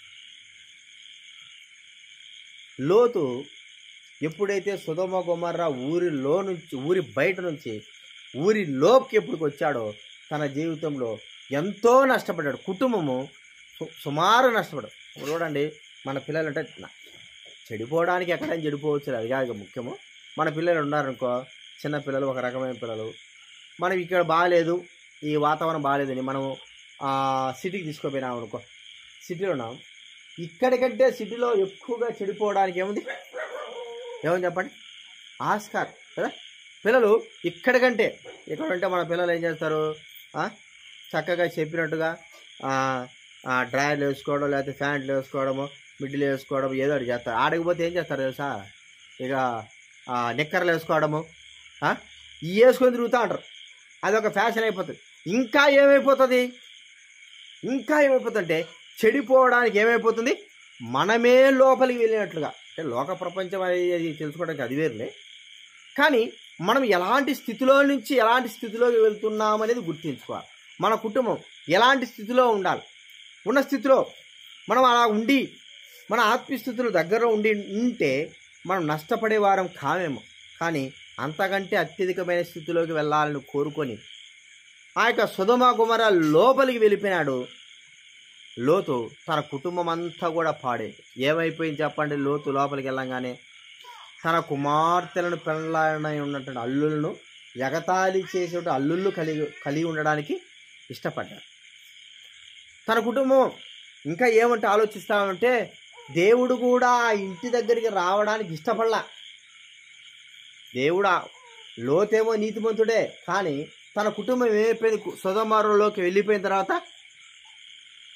Speaker 1: లోతు ఎప్పుడైతే సుధమ గుమర్ర ఊరిలో నుంచి ఊరి బయట నుంచి ఊరి లోపుకి ఎప్పుడు వచ్చాడో తన జీవితంలో ఎంతో నష్టపడ్డాడు కుటుంబము సు- సుమారు నష్టపడ్డాడు ఇప్పుడు చూడండి మన పిల్లలు అంటే నా- చెడిపోవడానికి ఎక్కడైనా చెడిపోవచ్చు అది కాదు ముఖ్యము మన పిల్లలు ఉన్నారనుకో చిన్న పిల్లలు ఒక రకమైన పిల్లలు మనం ఇక్కడ బాగాలేదు ఈ వాతావరణం బాగాలేదని మనం ఆ, సిటీకి తీసుకుపోయినాం అనుకో సిటీలో ఉన్నాం ఇక్కడికంటే సిటీలో ఎక్కువగా చెడిపోవడానికి ఏముంది ఏమని చెప్పండి ఆస్కార్ కదా పిల్లలు ఇక్కడికంటే ఇక్కడ ఉంటే మన పిల్లలు ఏం చేస్తారు ఆ, చక్కగా చెప్పినట్టుగా ఆ, ఆ, డ్రాయర్లు వేసుకోవడం లేకపోతే ప్యాంట్లు వేసుకోవడము మిడ్డీలు వేసుకోవడం ఏదో ఒకటి చేస్తారు ఆడకి పోతే ఏం చేస్తారు తెలుసా ఇక ఆ, నిక్కర్లు వేసుకోవడము ఆ, ఇవి వేసుకొని తిరుగుతూ ఉంటారు అదొక ఫ్యాషన్ అయిపోతుంది ఇంకా ఏమైపోతుంది ఇంకా ఏమైపోతుందంటే చెడిపోవడానికి ఏమైపోతుంది మనమే లోపలికి వెళ్ళినట్లుగా అంటే లోక ప్రపంచం అనేది తెలుసుకోవడానికి అది వేరులే కానీ మనం ఎలాంటి స్థితిలో నుంచి ఎలాంటి స్థితిలోకి వెళ్తున్నాం అనేది గుర్తించుకోవాలి మన కుటుంబం ఎలాంటి స్థితిలో ఉండాలి ఉన్న స్థితిలో మనం అలా ఉండి మన ఆత్మీయ స్థితిలో దగ్గర ఉండి ఉంటే మనం నష్టపడే వారం కామేమో కానీ అంతకంటే అత్యధికమైన స్థితిలోకి వెళ్ళాలని కోరుకొని ఆ యొక్క సుధమ కుమార లోపలికి వెళ్ళిపోయినాడు లోతు తన కుటుంబం అంతా కూడా పాడేది ఏమైపోయింది చెప్పండి లోతు లోపలికి వెళ్ళంగానే తన కుమార్తెలను పెళ్ళాలని ఉన్నటువంటి అల్లులను ఎగతాళి చేసే అల్లుళ్ళు కలిగి కలిగి ఉండడానికి ఇష్టపడ్డాడు తన కుటుంబం ఇంకా ఏమంటే ఆలోచిస్తామంటే దేవుడు కూడా ఆ ఇంటి దగ్గరికి రావడానికి ఇష్టపడలా దేవుడు ఆ- లోతేమో నీతిమంతుడే కానీ తన కుటుంబం ఏమైపోయింది సుధమారంలోకి వెళ్ళిపోయిన తర్వాత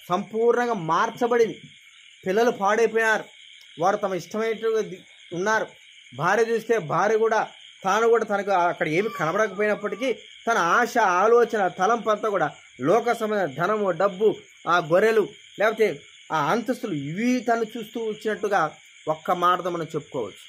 Speaker 1: సంపూర్ణంగా మార్చబడింది పిల్లలు పాడైపోయారు వారు తమ ఇష్టమైనట్టుగా ది- ఉన్నారు భార్య చూస్తే భార్య కూడా తాను కూడా తనకు అక్కడ ఏమి కనబడకపోయినప్పటికీ తన ఆశ ఆలోచన తలంపు అంతా కూడా లోక సంబంధ ధనము డబ్బు ఆ గొర్రెలు లేకపోతే ఆ అంతస్తులు ఇవి తను చూస్తూ వచ్చినట్టుగా ఒక్క మాటతో మనం చెప్పుకోవచ్చు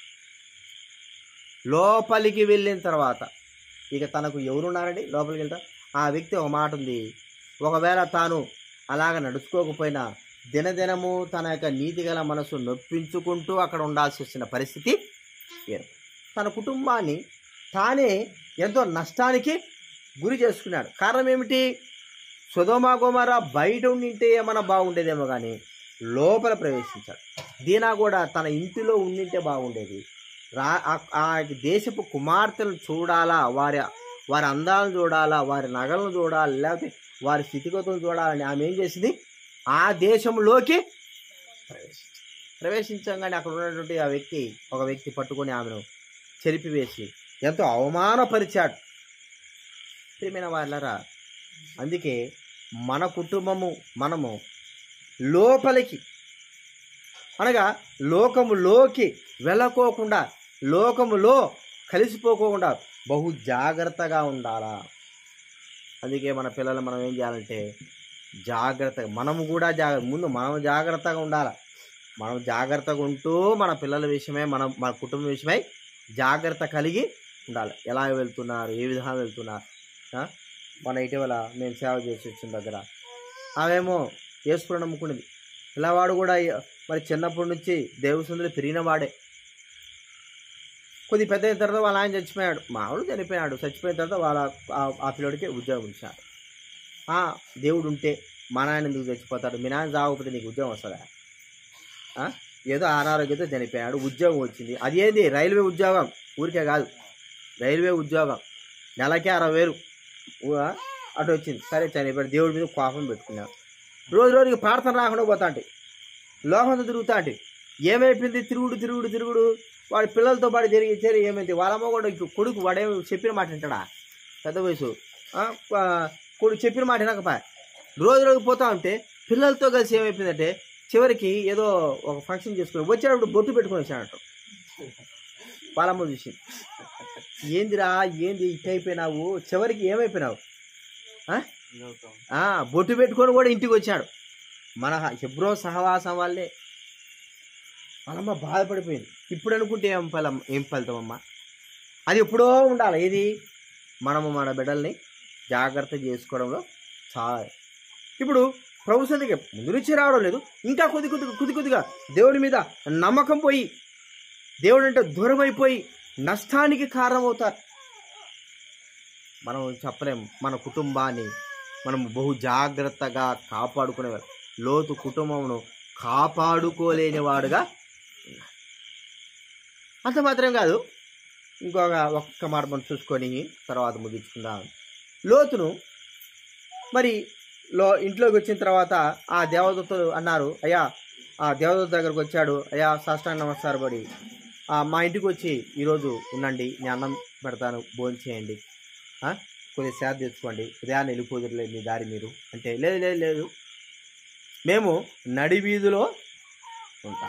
Speaker 1: లోపలికి వెళ్ళిన తర్వాత ఇక తనకు ఎవరున్నారండి లోపలికి వెళ్తా ఆ వ్యక్తి ఒక మాట ఉంది ఒకవేళ తాను అలాగ నడుచుకోకపోయినా దినదినము తన యొక్క నీతిగల మనసు నొప్పించుకుంటూ అక్కడ ఉండాల్సి వచ్చిన పరిస్థితి ఏర్పడింది. తన కుటుంబాన్ని తానే ఎంతో నష్టానికి గురి చేసుకున్నాడు కారణం ఏమిటి సుధోమా గోమార బయట ఉండింటే ఏమైనా బాగుండేదేమో కానీ లోపల ప్రవేశించాడు దీనా కూడా తన ఇంటిలో ఉండింటే బాగుండేది రా ఆ- ఆ దేశపు కుమార్తెలను చూడాలా వారి వారి అందాలను చూడాలా వారి నగలను చూడాలి లేకపోతే వారి స్థితిగతులను చూడాలని ఆమె ఏం చేసింది ఆ దేశంలోకి ప్రవేశించింది ప్రవేశించగానే అక్కడ ఉన్నటువంటి ఆ వ్యక్తి ఒక వ్యక్తి పట్టుకొని ఆమెను చెరిపివేసి ఎంతో అవమానపరిచాడు ప్రియమైన వాళ్ళరా అందుకే మన కుటుంబము మనము లోపలికి అనగా లోకములోకి వెళ్ళకోకుండా లోకములో కలిసిపోకోకుండా బహు జాగ్రత్తగా ఉండాలా అందుకే మన పిల్లలు మనం ఏం చేయాలంటే జాగ్రత్తగా మనము కూడా జాగ్రత్త ముందు మనం జాగ్రత్తగా ఉండాలి మనం జాగ్రత్తగా ఉంటూ మన పిల్లల విషయమై మన మన కుటుంబం విషయమై జాగ్రత్త కలిగి ఉండాలి ఎలా వెళ్తున్నారు ఏ విధంగా వెళ్తున్నారు ఆ? మన ఇటీవల మేము సేవ చేసి వచ్చిన దగ్గర ఆమెమో యేసుకుని నమ్ముకునేది పిల్లవాడు కూడా మరి చిన్నప్పటి నుంచి దేవసుందులు పెరిగిన వాడే కొద్ది పెద్ద అయిన తర్వాత వాళ్ళ ఆయన చచ్చిపోయాడు మామూలు చనిపోయాడు చచ్చిపోయిన తర్వాత వాళ్ళ ఆ- ఆ పిల్లడికి ఉద్యోగం ఇచ్చాడు ఆ, దేవుడు ఉంటే మా నాయన ఎందుకు చచ్చిపోతాడు మీ నాయన చావకపోతే నీకు ఉద్యోగం వస్తుందా ఆ? ఏదో అనారోగ్యంతో చనిపోయాడు ఉద్యోగం వచ్చింది అది ఏంది రైల్వే ఉద్యోగం ఊరికే కాదు రైల్వే ఉద్యోగం నెలకి అరవై వేలు ఊ- ఆ? అటు వచ్చింది సరే చనిపోయాడు దేవుడి మీద కోపం పెట్టుకున్నాడు రోజు రోజుకి ప్రార్థన రాకుండా పోతా అంటే లోకంతో తిరుగుతా అంటే ఏమైపోయింది తిరుగుడు తిరుగుడు తిరుగుడు వాడి పిల్లలతో పాటు తిరిగి చేరి ఏమైంది వాళ్ళమ్మ కూడా ఇంక కొడుకు వాడేమో చెప్పిన మాట వింటాడా పెద్ద వయసు ఆ, ఆ, కొడుకు చెప్పిన మాట వినకపోయా రోజు రోజు పోతా ఉంటే పిల్లలతో కలిసి ఏమైపోయిందంటే చివరికి ఏదో ఒక ఫంక్షన్ చేసుకుని వచ్చేటప్పుడు బొట్టు పెట్టుకొని వచ్చాడట వాళ్ళమ్మ చూసింది ఏందిరా ఏంది ఇట్ అయిపోయినావు చివరికి ఏమైపోయినావు ఆ? ఆ, బొట్టు పెట్టుకొని కూడా ఇంటికి వచ్చాడు మన హెబ్రో సహవాసం వాళ్ళే వాళ్ళమ్మ బాధపడిపోయింది ఇప్పుడు అనుకుంటే ఏం ఫలం ఏం ఫలితమమ్మా అది ఎప్పుడో ఉండాలి ఏది మనము మన బిడ్డల్ని జాగ్రత్త చేసుకోవడంలో చాలా ఇప్పుడు ప్రభు సన్నిధికి ముందు నుంచి రావడం లేదు ఇంకా కొద్ది కొద్ది కొద్ది కొద్దిగా దేవుడి మీద నమ్మకం పోయి దేవుడు అంటే దూరం అయిపోయి నష్టానికి కారణమవుతారు మనం చెప్పలేం మన కుటుంబాన్ని మనం బహు జాగ్రత్తగా కాపాడుకునేవారు లోతు కుటుంబమును కాపాడుకోలేని వాడుగా ఉన్నాడు. అంత మాత్రం కాదు ఇంకొక ఒక్క మాట మనం చూసుకొని తర్వాత ముగించుకుందాం లోతును మరి లో ఇంట్లోకి వచ్చిన తర్వాత ఆ దేవదత్తులు అన్నారు అయ్యా ఆ దేవదత్త దగ్గరకు వచ్చాడు అయ్యా సాష్టాంగ నమస్కారం పడి ఆ, మా ఇంటికి వచ్చి ఈరోజు ఉండండి నేను అన్నం పెడతాను భోజనం చేయండి ఆ, కొద్దిగా సేద తెచ్చుకోండి ఉదయాన్నే వెళ్ళిపోదురులే మీ దారి మీరు అంటే లేదు లేదు లేదు మేము నడి వీధిలో ఉంటాం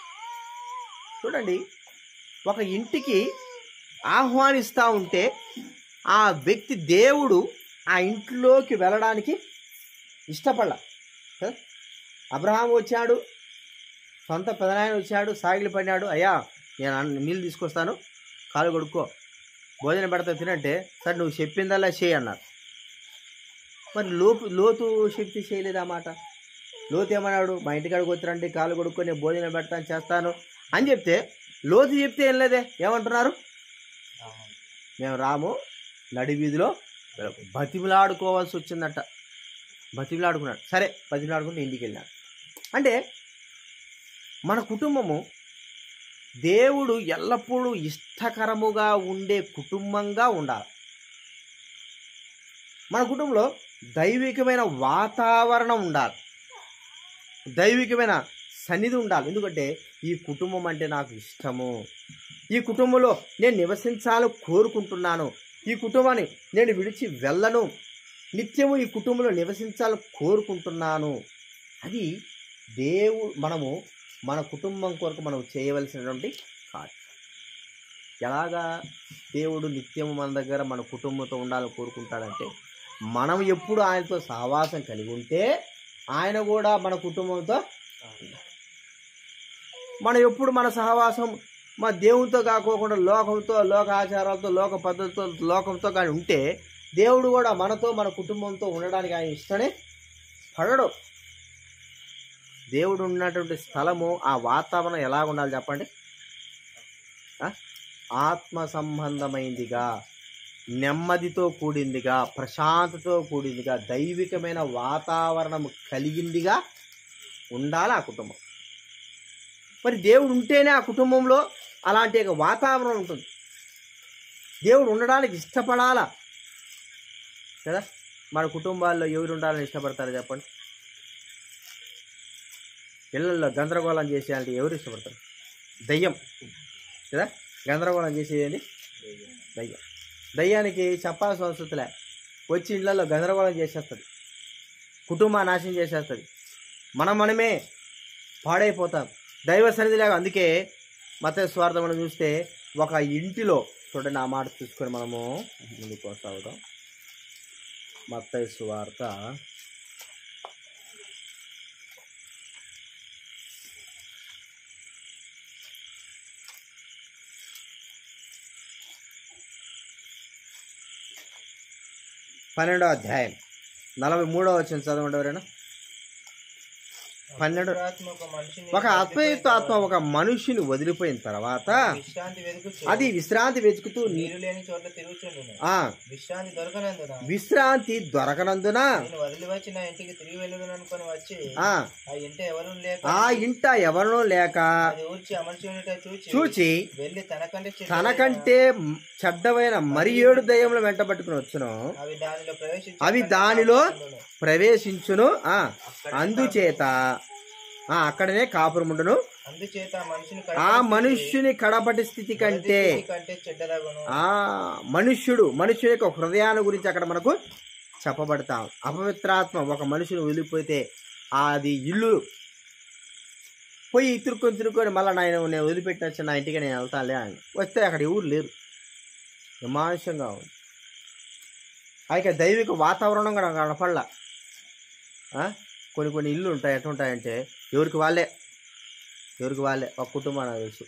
Speaker 1: చూడండి ఒక ఇంటికి ఆహ్వానిస్తూ ఉంటే ఆ వ్యక్తి దేవుడు ఆ ఇంట్లోకి వెళ్ళడానికి ఇష్టపడ అబ్రహాం వచ్చాడు సొంత పెదనాయన వచ్చాడు సాగిలి పడినాడు అయ్యా నేను అన్న- నీళ్ళు తీసుకొస్తాను కాలు కొడుక్కో భోజనం పెడతా తినంటే సరే నువ్వు చెప్పిందల్లా చేయి అన్నారు మరి లోపు లోతు శక్తి చేయలేదు ఆ మాట లోతు ఏమన్నాడు మా ఇంటికాడికి వచ్చిరండి కాలు కొడుక్కొని నేను భోజనం పెడతాను చేస్తాను అని చెప్తే లోతు చెప్తే ఏం లేదే ఏమంటున్నారు మేము రాము నడి వీధిలో బతిమిలాడుకోవాల్సి వచ్చిందట బతిమిలాడుకున్నాడు సరే బతిమిలాడుకుంటే ఇంటికి వెళ్ళాడు అంటే మన కుటుంబము దేవుడు ఎల్లప్పుడూ ఇష్టకరముగా ఉండే కుటుంబంగా ఉండాలి మన కుటుంబంలో దైవికమైన వాతావరణం ఉండాలి దైవికమైన సన్నిధి ఉండాలి ఎందుకంటే ఈ కుటుంబం అంటే నాకు ఇష్టము ఈ కుటుంబంలో నేను నివసించాలని కోరుకుంటున్నాను ఈ కుటుంబాన్ని నేను విడిచి వెళ్ళను నిత్యము ఈ కుటుంబంలో నివసించాలని కోరుకుంటున్నాను అది దేవు మనము మన కుటుంబం కొరకు మనం చేయవలసినటువంటి కార్యం ఎలాగా దేవుడు నిత్యము మన దగ్గర మన కుటుంబంతో ఉండాలని కోరుకుంటాడంటే మనం ఎప్పుడు ఆయనతో సహవాసం కలిగి ఉంటే ఆయన కూడా మన కుటుంబంతో మనం ఎప్పుడు మన సహవాసం మా దేవునితో కాకోకుండా లోకంతో లోక ఆచారాలతో లోక పద్ధతితో లోకంతో కానీ ఉంటే దేవుడు కూడా మనతో మన కుటుంబంతో ఉండడానికి ఆయన ఇష్టమే పడడు దేవుడు ఉన్నటువంటి స్థలము ఆ వాతావరణం ఎలా ఉండాలి చెప్పండి ఆ? ఆత్మ సంబంధమైందిగా నెమ్మదితో కూడిందిగా ప్రశాంతతో కూడిందిగా దైవికమైన వాతావరణం కలిగిందిగా ఉండాలి ఆ కుటుంబం మరి దేవుడు ఉంటేనే ఆ కుటుంబంలో అలాంటి ఒక వాతావరణం ఉంటుంది దేవుడు ఉండడానికి ఇష్టపడాలా కదా మన కుటుంబాల్లో ఎవరు ఉండాలని ఇష్టపడతారో చెప్పండి ఇళ్ళల్లో గందరగోళం చేసేయాలంటే ఎవరు ఇష్టపడతారు దయ్యం కదా గందరగోళం చేసేది దయ్యం దయ్యానికి చెప్పాల్సిన అవసరం లే వచ్చి ఇళ్ళల్లో గందరగోళం చేసేస్తుంది కుటుంబ నాశనం చేసేస్తుంది మనం మనమే పాడైపోతాం దైవ సన్నిధి లేక అందుకే మత స్వార్థ మనం చూస్తే ఒక ఇంటిలో చూడండి ఆ మాట చూసుకొని మనము ముందుకు కొనసాగుదాం మత స్వార్థ పన్నెండో అధ్యాయం నలభై మూడో వచ్చిన చదవండి ఎవరైనా పన్నెండు
Speaker 2: ఆత్మ ఒక మనిషిని
Speaker 1: ఒక అద్వైత ఆత్మ ఒక మనిషిని వదిలిపోయిన తర్వాత
Speaker 2: విశ్రాంతి వెతుకుచు
Speaker 1: అది విశ్రాంతి వెతుకుతూ నీ-
Speaker 2: నీరు లేని చోట్ల తిరుగుచుండును
Speaker 1: ఆ
Speaker 2: విశ్రాంతి దొరకనందున
Speaker 1: విశ్రాంతి దొరకనందున
Speaker 2: నేను వదిలి వచ్చి నా ఇంటికి తిరిగి వెళ్ళును అనుకొని వచ్చి
Speaker 1: ఆ
Speaker 2: ఆ ఇంట ఎవరు లేక
Speaker 1: ఆ ఇంట ఎవరినో లేక
Speaker 2: అది ఊర్చి అమర్చి ఉండట చూచి
Speaker 1: చూచి
Speaker 2: వెళ్ళి తనకంటే చెడ్డవైన
Speaker 1: తనకంటే చెడ్డమైన మరి ఏడు దయ్యములు వెంట పట్టుకుని వచ్చును
Speaker 2: అవి దానిలో ప్రవేశించి
Speaker 1: అవి దానిలో ప్రవేశించును ఆ అందుచేత ఆ అక్కడనే కాపురముండును
Speaker 2: అందుచేత ఆ మనిషిని
Speaker 1: ఆ మనుష్యుని కడపటి స్థితి కంటే
Speaker 2: కంటే చెడ్డదగును
Speaker 1: ఆ మనుష్యుడు మనుష్యుని యొక్క హృదయాన్ని గురించి అక్కడ మనకు చెప్పబడతాం అపవిత్రాత్మ ఒక మనిషిని వదిలిపోతే అది ఇల్లు పోయి తిరుక్కొని తిరుక్కొని మళ్ళీ నేను నేను వదిలిపెట్టిన వచ్చి నా ఇంటికి నేను వెళ్తానులే అని వస్తే అక్కడ ఎవరు లేరు విమాంసంగా ఉంది ఆ యొక్క దైవిక వాతావరణం కూడా కనపడలా ఆ? కొన్ని కొన్ని ఇల్లు ఉంటాయి ఎట్లుంటాయంటే ఎవరికి వాళ్ళే ఎవరికి వాళ్ళే ఒక కుటుంబం నాకు తెలుసు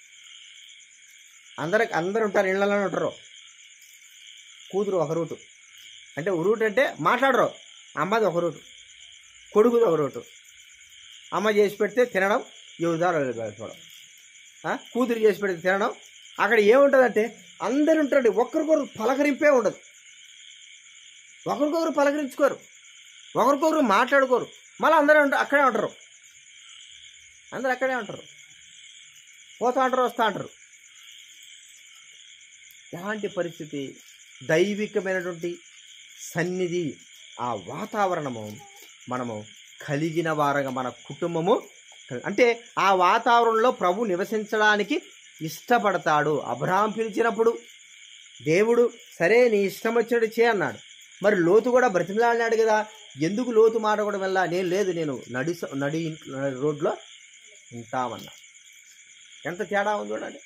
Speaker 1: అందరికి అందరు ఉంటారు ఇళ్ళలోనే ఉంటారు కూతురు ఒక రూటు అంటే ఒక రూట్ అంటే మాట్లాడరు అమ్మది ఒక రూటు కొడుకుది ఒక రూటు అమ్మ చేసి పెడితే తినడం యువదారు వెళ్ళిపోవడం ఆ? కూతురు చేసి పెడితే తినడం అక్కడ ఏముంటుందంటే అందరు ఉంటారండి ఒక్కరికొకరు పలకరింపే ఉండదు ఒకరికొకరు పలకరించుకోరు ఒకరికొకరు మాట్లాడుకోరు మళ్ళీ అందరూ ఉంటారు అక్కడే ఉంటారు అందరు అక్కడే ఉంటారు పోతా ఉంటారు వస్తూ ఉంటారు ఎలాంటి పరిస్థితి దైవికమైనటువంటి సన్నిధి ఆ వాతావరణము మనము కలిగిన వారంగా మన కుటుంబము కల్- అంటే ఆ వాతావరణంలో ప్రభు నివసించడానికి ఇష్టపడతాడు అబ్రహాం పిలిచినప్పుడు దేవుడు సరే నీ ఇష్టం వచ్చినట్టు చే అన్నాడు మరి లోతు కూడా బ్రతిమలాడినాడు కదా ఎందుకు లోతు మాట కూడా వెళ్ళా నేను లేదు నేను నడి స- నడి ఇంట్లో నడి రోడ్లో ఉంటామన్నా ఎంత తేడా ఉంది చూడండి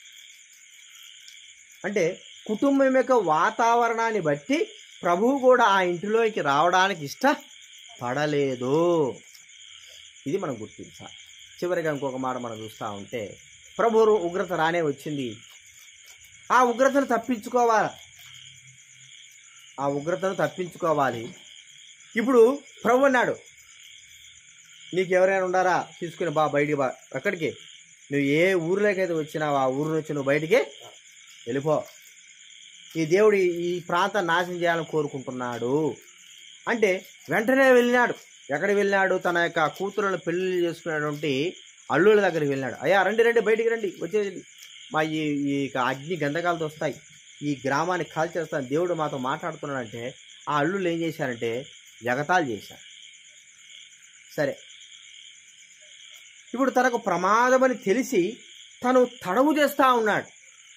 Speaker 1: అంటే కుటుంబం యొక్క వాతావరణాన్ని బట్టి ప్రభువు కూడా ఆ ఇంటిలోకి రావడానికి ఇష్టపడలేదు ఇది మనం గుర్తించాలి చివరిగా ఇంకొక మాట మనం చూస్తూ ఉంటే ప్రభు ఉగ్రత రానే వచ్చింది ఆ ఉగ్రతను తప్పించుకోవాలి ఆ ఉగ్రతను తప్పించుకోవాలి ఇప్పుడు ప్రభు అన్నాడు నీకు ఎవరైనా ఉండారా తీసుకుని బా బయటికి బా ఎక్కడికి నువ్వు ఏ ఊర్లోకైతే వచ్చినావు ఆ ఊరు నుంచి నువ్వు బయటికి వెళ్ళిపో ఈ దేవుడు ఈ- ఈ ప్రాంతాన్ని నాశనం చేయాలని కోరుకుంటున్నాడు అంటే వెంటనే వెళ్ళినాడు ఎక్కడికి వెళ్ళినాడు తన యొక్క కూతురులను పెళ్లి చేసుకున్నటువంటి అల్లుల దగ్గరికి వెళ్ళినాడు అయ్యా రండి రండి బయటికి రండి వచ్చేది మా ఈ ఈ యొక్క అగ్ని గంధకాలతో వస్తాయి ఈ గ్రామాన్ని కాల్చేస్తాను దేవుడు మాతో మాట్లాడుతున్నాడంటే ఆ అల్లుళ్ళు ఏం చేశారంటే ఎగతాళి చేశారు సరే ఇప్పుడు తనకు ప్రమాదమని తెలిసి తను తడవు చేస్తూ ఉన్నాడు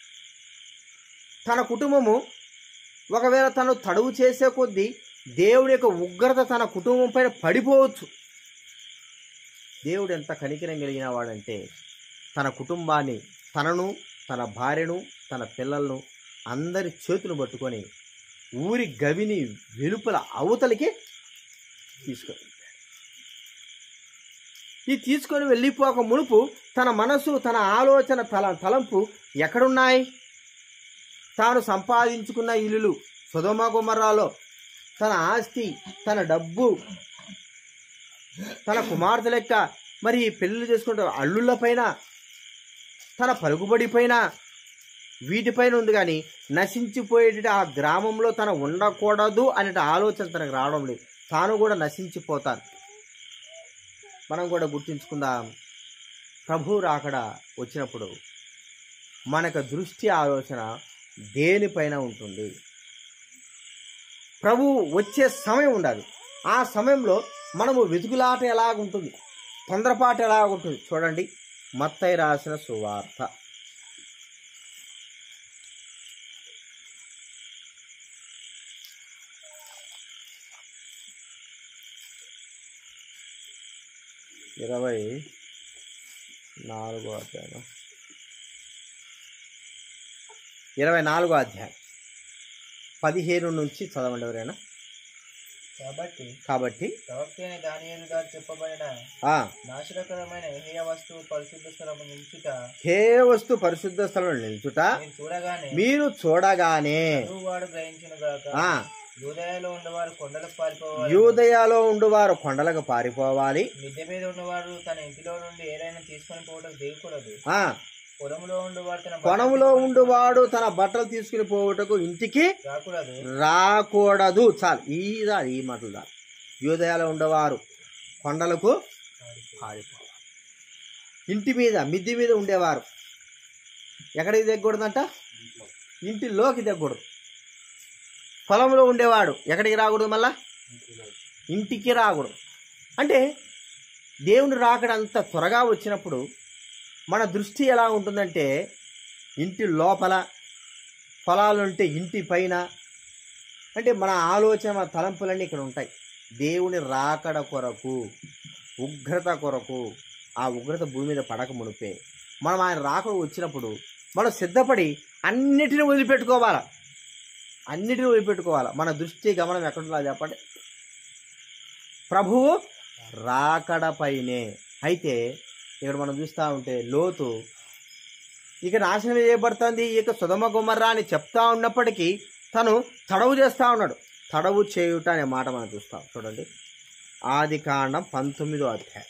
Speaker 1: తన కుటుంబము ఒకవేళ తను తడువు చేసే కొద్దీ దేవుడి యొక్క ఉగ్రత తన కుటుంబం పైన పడిపోవచ్చు దేవుడు ఎంత కనికరం కలిగిన వాడంటే తన కుటుంబాన్ని తనను తన భార్యను తన పిల్లలను అందరి చేతులు పట్టుకొని ఊరి గవిని వెలుపల అవతలికి తీసుకొని ఈ తీసుకొని వెళ్ళిపోక మునుపు తన మనసు తన ఆలోచన తల తలంపు ఎక్కడున్నాయి తాను సంపాదించుకున్న ఇల్లులు సుధమ గుమర్రాలో తన ఆస్తి తన డబ్బు తన కుమార్తె లెక్క మరి పెళ్ళిళ్ళు చేసుకుంటే అల్లుళ్ళ పైన తన పలుకుబడి పైన వీటిపైన ఉంది కానీ నశించిపోయేట ఆ గ్రామంలో తన ఉండకూడదు అనే ఆలోచన తనకు రావడం లేదు తాను కూడా నశించిపోతాను మనం కూడా గుర్తుంచుకుందాం ప్రభు రాకడ వచ్చినప్పుడు మనకు దృష్టి ఆలోచన దేనిపైన ఉంటుంది ప్రభు వచ్చే సమయం ఉండాలి ఆ సమయంలో మనము వెతుకులాట ఎలాగుంటుంది తొందరపాటు ఎలాగుంటుంది చూడండి మత్తయి రాసిన సువార్త ఇరవై నాలుగో అధ్యాయం ఇరవై నాలుగో అధ్యాయం పదిహేను నుంచి చదవండి ఎవరైనా
Speaker 2: కాబట్టి
Speaker 1: కాబట్టి
Speaker 2: ప్రవక్త అయిన దానియేలు గారు చెప్పబడిన
Speaker 1: ఆ
Speaker 2: నాశనకరమైన హేయ వస్తువు పరిశుద్ధ స్థలము నిలుచుట
Speaker 1: హే వస్తు పరిశుద్ధ స్థలం నిల్చుట
Speaker 2: మీరు చూడగానే
Speaker 1: మీరు చూడగానే
Speaker 2: వాడు గ్రహించును గాక
Speaker 1: ఆ
Speaker 2: యూదయలో ఉన్నవారు కొండలకు పారిపోవాలి
Speaker 1: యూదయాలో ఉండువారు కొండలకు పారిపోవాలి
Speaker 2: మిద్దె మీద ఉన్నవాడు తన ఇంటిలో నుండి ఏదైనా తీసుకొని పోవటం దిగకూడదు
Speaker 1: ఆ
Speaker 2: పొలంలో ఉండువాడు తన
Speaker 1: కొనములో ఉండువాడు తన బట్టలు తీసుకుని పోవుటకు ఇంటికి
Speaker 2: రాకూడదు
Speaker 1: రాకూడదు చాలు ఈ దాని ఈ మాటలు దాని యూదయాలో ఉండేవారు కొండలకు పారిపోవాలి ఇంటి మీద మిద్ది మీద ఉండేవారు ఎక్కడికి దిగకూడదంట ఇంటిలోకి దిగకూడదు పొలంలో ఉండేవాడు ఎక్కడికి రాకూడదు మళ్ళా ఇంటికి రాకూడదు అంటే దేవుని రాకడ అంత త్వరగా వచ్చినప్పుడు మన దృష్టి ఎలా ఉంటుందంటే ఇంటి లోపల పొలాలు ఉంటే ఇంటి పైన అంటే మన ఆలోచన మన తలంపులన్నీ ఇక్కడ ఉంటాయి దేవుని రాకడ కొరకు ఉగ్రత కొరకు ఆ ఉగ్రత భూమి మీద పడక మునిపే మనం ఆయన రాకడ వచ్చినప్పుడు మనం సిద్ధపడి అన్నిటిని వదిలిపెట్టుకోవాలా అన్నిటిని వదిలిపెట్టుకోవాలా మన దృష్టి గమనం ఎక్కడుందా చెప్పండి ప్రభువు రాకడపైనే అయితే ఇక్కడ మనం చూస్తూ ఉంటే లోతు ఇక నాశనం చేయబడుతుంది ఇక సుధమ గుమర్రా అని చెప్తా ఉన్నప్పటికీ తను తడవు చేస్తా ఉన్నాడు తడవు చేయుట అనే మాట మనం చూస్తాం చూడండి ఆది కాండం పంతొమ్మిదో అధ్యాయం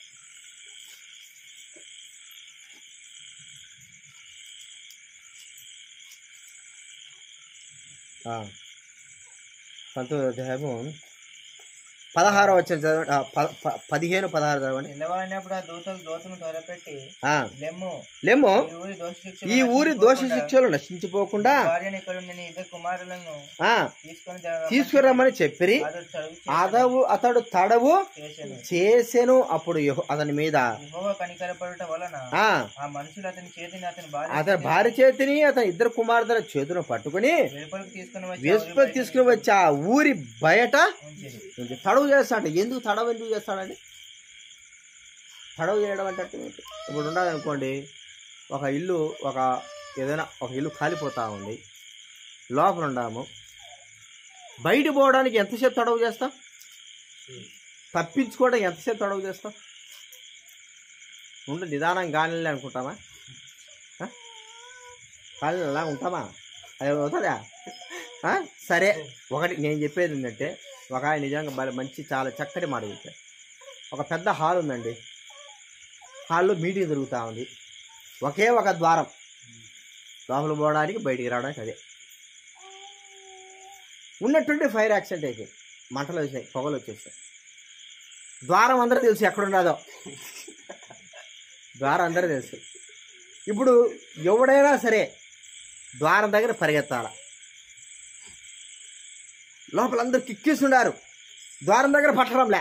Speaker 1: ఆ, పంతొమ్మిదో అధ్యాయము పదహారో వచ్చిన చదవండి ఆ, ప- ప- పదిహేను పదహారు చదవండి
Speaker 2: తెల్లవారినప్పుడు ఆ దూతలు దోతను త్వరపెట్టి
Speaker 1: ఆ,
Speaker 2: లెమ్ము
Speaker 1: లేమో
Speaker 2: ఈ ఊరి దోష శిక్ష
Speaker 1: ఈ ఊరి దోష శిక్షలు నశించిపోకుండా
Speaker 2: భార్యను ఇక్కడ ఉన్న నీ ఇద్దరు కుమారులను
Speaker 1: ఆ
Speaker 2: తీసుకొని జరగమని
Speaker 1: తీసుకురమ్మని చెప్పిరి
Speaker 2: అతడు చదువు
Speaker 1: అదవు అతడు తడవు
Speaker 2: చేశాను
Speaker 1: చేసెను అప్పుడు యెహో- అతని మీద
Speaker 2: యెహోవా కనికరపడుట వలన
Speaker 1: ఆ
Speaker 2: ఆ మనుషులు అతని చేతిని అతని భార్య
Speaker 1: అతని భార్య చేతిని అతని ఇద్దరు కుమార్తెల చేతులను పట్టుకుని
Speaker 2: వెలుపలికి తీసుకుని వచ్చి
Speaker 1: వేసుకొని తీసుకుని వచ్చి ఆ ఊరి బయట
Speaker 2: ఉంచిరి.
Speaker 1: ఉంది. తడవు చేస్తాడు ఎందుకు తడవు ఎందుకు చేస్తాడండి తడవు చేయడం అంటే అర్థం ఏంటి? ఇప్పుడు ఉండదు అనుకోండి ఒక ఇల్లు ఒక ఏదైనా ఒక ఇల్లు కాలిపోతా ఉంది లోపల ఉండాము బయట పోవడానికి ఎంతసేపు తడవు చేస్తాం తప్పించుకోవడం ఎంతసేపు తడవు చేస్తాం ఉండు నిదానం గాలి అనుకుంటామా కానీ అలా ఉంటామా అది అవుతుందా ఆ? సరే ఒకటి నేను చెప్పేది ఏంటంటే ఒక ఆయన నిజంగా భలే మంచి చాలా చక్కటి మాట చెప్పారు ఒక పెద్ద హాల్ ఉందండి హాల్లో మీటింగ్ జరుగుతూ ఉంది ఒకే ఒక ద్వారం లోపల పోవడానికి బయటికి రావడానికి అదే ఉన్నట్టుండి ఫైర్ యాక్సిడెంట్ అయిపోయింది మంటలు వచ్చాయి పొగలు వచ్చేసాయి ద్వారం అందరూ తెలుసు ఎక్కడ ఉన్నదో ద్వారం అందరూ తెలుసు ఇప్పుడు ఎవడైనా సరే ద్వారం దగ్గర పరిగెత్తాల లోపల అందరు కిక్కేసి ఉన్నారు ద్వారం దగ్గర పట్టడంలే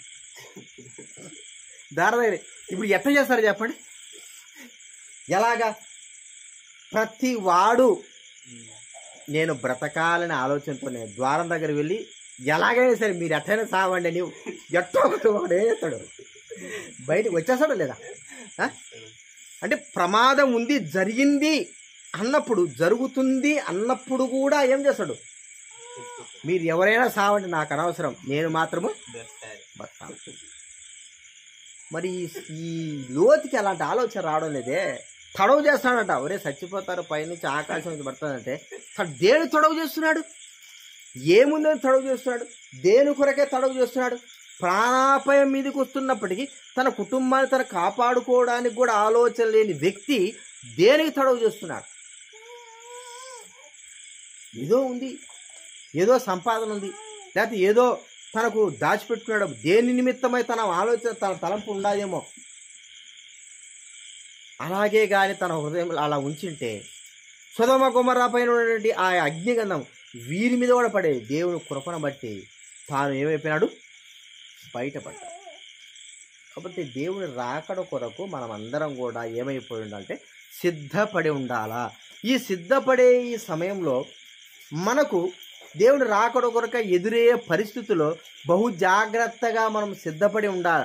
Speaker 1: ద్వారం దగ్గర ఇప్పుడు ఎట్లా చేస్తారు చెప్పండి ఎలాగా ప్రతి వాడు నేను బ్రతకాలని ఆలోచనతో నేను ద్వారం దగ్గర వెళ్ళి ఎలాగైనా సరే మీరు ఎట్టైనా సావండి నీవు ఎట్టో ఒకటి ఒకడు ఏం చేస్తాడు బయటకు వచ్చేస్తాడా లేదా ఆ? అంటే ప్రమాదం ఉంది జరిగింది అన్నప్పుడు జరుగుతుంది అన్నప్పుడు కూడా ఏం చేస్తాడు మీరు ఎవరైనా సావండి నాకు అనవసరం నేను మాత్రము బతాను మరి ఈ- ఈ లోతుకి అలాంటి ఆలోచన రావడం లేదే తడవు చేస్తాడంట ఒరే చచ్చిపోతారు పైనుంచి ఆకాశం నుంచి పడుతుందంటే తను దేని తడవు చేస్తున్నాడు ఏముందని తడవు చేస్తున్నాడు దేని కొరకే తడవు చేస్తున్నాడు ప్రాణాపాయం మీదకి వస్తున్నప్పటికీ తన కుటుంబాన్ని తను కాపాడుకోవడానికి కూడా ఆలోచన లేని వ్యక్తి దేనికి తడవు చేస్తున్నాడు ఏదో ఉంది ఏదో సంపాదన ఉంది లేకపోతే ఏదో తనకు దాచిపెట్టుకున్నాడు దేని నిమిత్తమై తన ఆలోచన తన తలంపు ఉండాలేమో అలాగే కానీ తన హృదయంలో అలా ఉంచింటే సుధమ కుమరా పైన ఉన్నటువంటి ఆ అగ్నిగంధం వీరి మీద కూడా పడే దేవుని కృపను బట్టి తాను ఏమైపోయినాడు బయటపడ్డాడు కాబట్టి దేవుని రాకడ కొరకు మనం అందరం కూడా ఏమైపోయి ఉండాలంటే సిద్ధపడి ఉండాలా ఈ సిద్ధపడే ఈ సమయంలో మనకు దేవుని రాకడ కొరక ఎదురయ్యే పరిస్థితుల్లో బహు జాగ్రత్తగా మనం సిద్ధపడి ఉండాలి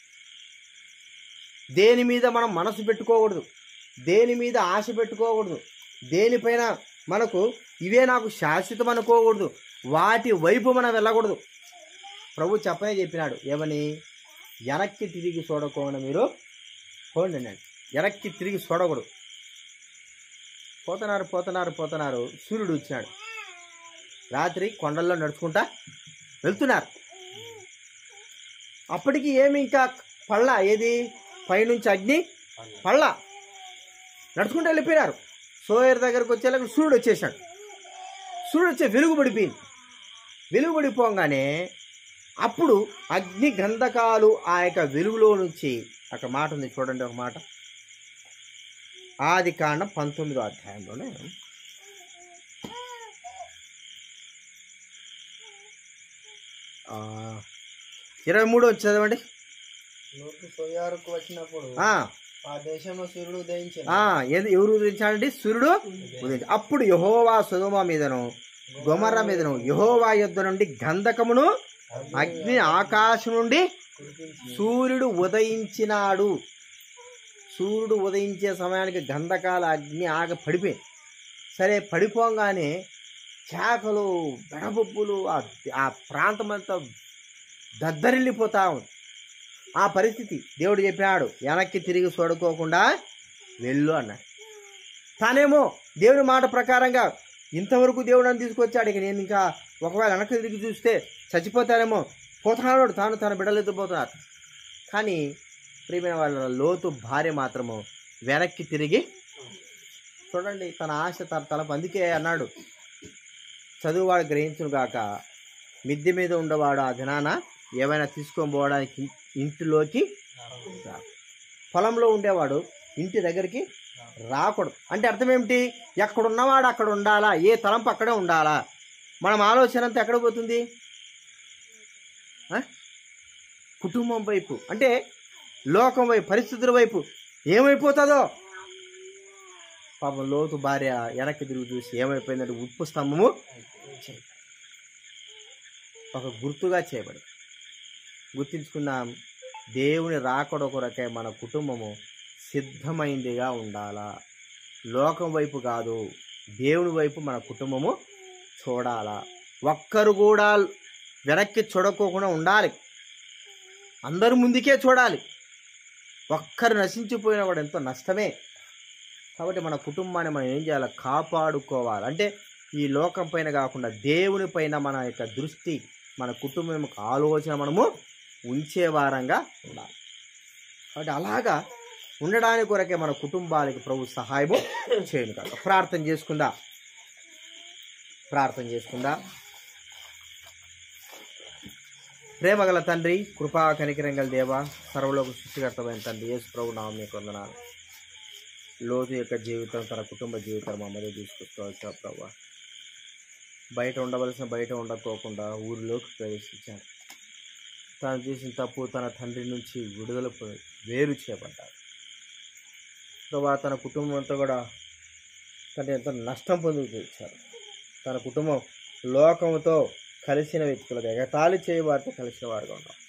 Speaker 1: దేని మీద మనం మనసు పెట్టుకోకూడదు దేని మీద ఆశ పెట్టుకోకూడదు దేనిపైన మనకు ఇవే నాకు శాశ్వతం అనుకోకూడదు వాటి వైపు మనం వెళ్ళకూడదు ప్రభు చెప్పనే చెప్పినాడు ఏమని వెనక్కి తిరిగి చూడకుండా మీరు పోండి అన్నాడు వెనక్కి తిరిగి చూడకూడదు పోతున్నారు పోతున్నారు పోతున్నారు సూర్యుడు వచ్చినాడు రాత్రి కొండల్లో నడుచుకుంటా వెళ్తున్నారు అప్పటికి ఏమి ఇంకా పళ్ళ ఏది పైనుంచి అగ్ని పళ్ళ నడుచుకుంటూ వెళ్ళిపోయినారు సోయర్ దగ్గరకు వచ్చేలాగా సూర్యుడు వచ్చేసాడు సూర్యుడు వచ్చే వెలుగు పడిపోయింది వెలుగు పడిపోగానే అప్పుడు అగ్ని గంధకాలు ఆ యొక్క వెలుగులో నుంచి ఒక మాట ఉంది చూడండి ఒక మాట ఆది కాండం పంతొమ్మిదో అధ్యాయంలోనే ఆ, ఇరవై మూడు వచ్చి చదవండి
Speaker 2: లోతు సోయారుకు వచ్చినప్పుడు
Speaker 1: ఆ,
Speaker 2: ఆ దేశంలో సూర్యుడు ఉదయించాడు
Speaker 1: ఆ, ఏది ఎవరు ఉదయించాడండి సూర్యుడు ఉదయించి అప్పుడు యహోవా సుధమ మీదను గొమర మీదను యహోవా యుద్ధ నుండి గంధకమును అగ్ని ఆకాశం నుండి
Speaker 2: కురిపించి
Speaker 1: సూర్యుడు ఉదయించినాడు సూర్యుడు ఉదయించే సమయానికి గంధకాల అగ్ని ఆగ పడిపోయింది సరే పడిపోగానే కేకలు బెడబొబ్బులు ఆ ఆ ప్రాంతం అంతా దద్దరిల్లిపోతా ఉంది ఆ పరిస్థితి దేవుడు చెప్పాడు వెనక్కి తిరిగి చూడుకోకుండా వెళ్ళు అన్నాడు తానేమో దేవుని మాట ప్రకారంగా ఇంతవరకు దేవుడు నన్ను తీసుకొచ్చాడు ఇక నేను ఇంకా ఒకవేళ వెనక్కి తిరిగి చూస్తే చచ్చిపోతానేమో పోతున్నాడు తాను తన బిడ్డలు ఎత్తుపోతున్నారు కానీ ప్రియమైన వాళ్ళ లోతు భార్య మాత్రము వెనక్కి తిరిగి చూడండి తన ఆశ తన తలపు అందుకే అన్నాడు చదువువాడు గ్రహించును గాక మిద్దె మీద ఉండేవాడు ఆ దినాన ఏమైనా తీసుకొని పోవడానికి ఇన్- ఇంటిలోకి రాడు. పొలంలో ఉండేవాడు ఇంటి దగ్గరికి రాకూడదు అంటే అర్థం ఏమిటి ఎక్కడ ఉన్నవాడు అక్కడ ఉండాలా ఏ తలంపు అక్కడే ఉండాలా మనం ఆలోచన అంతా ఎక్కడ పోతుంది ఆ? కుటుంబం వైపు అంటే లోకం వైపు పరిస్థితుల వైపు ఏమైపోతుందో పాపం లోతు భార్య వెనక్కి తిరిగి చూసి ఏమైపోయిందంటే ఉప్పు స్తంభము ఒక గుర్తుగా చేయబడి గుర్తించుకుందాం దేవుని రాకడ కొరకై మన కుటుంబము సిద్ధమైందిగా ఉండాలా లోకం వైపు కాదు దేవుని వైపు మన కుటుంబము చూడాలా ఒక్కరు కూడా వెనక్కి చూడకోకుండా ఉండాలి అందరు ముందుకే చూడాలి ఒక్కరు నశించిపోయిన వాడు ఎంతో నష్టమే కాబట్టి మన కుటుంబాన్ని మనం ఏం చేయాలి కాపాడుకోవాలి అంటే ఈ లోకం పైన కాకుండా దేవుని పైన మన యొక్క దృష్టి మన కుటుంబం యొక్క ఆలోచన మనము ఉంచే వారంగా ఉండాలి కాబట్టి అలాగా ఉండడానికి కొరకే మన కుటుంబానికి ప్రభు సహాయము చేయను కాక ప్రార్థన చేసుకుందా ప్రార్థన చేసుకుందా ప్రేమగల తండ్రి కృపా కనికరం గల దేవ సర్వలోక సృష్టికర్తమైన తండ్రి యేసు ప్రభు నామం మీకు వందనాలు లోతు యొక్క జీవితం తన కుటుంబ జీవితం మా మధ్య తీసుకొచ్చావు ప్రభు బయట ఉండవలసిన బయట ఉండకోకుండా ఊరిలోకి ప్రవేశించాడు తాను చేసిన తప్పు తన తండ్రి నుంచి విడుదల పొంది వేరు చేయబడ్డాడు ప్రభా తన కుటుంబం అంతా కూడా తన ఎంతో నష్టం పొందుతూ వచ్చారు తన కుటుంబం లోకంతో కలిసిన వ్యక్తులుగా ఎగతాళి చేయవారితో కలిసిన వారుగా ఉన్నాం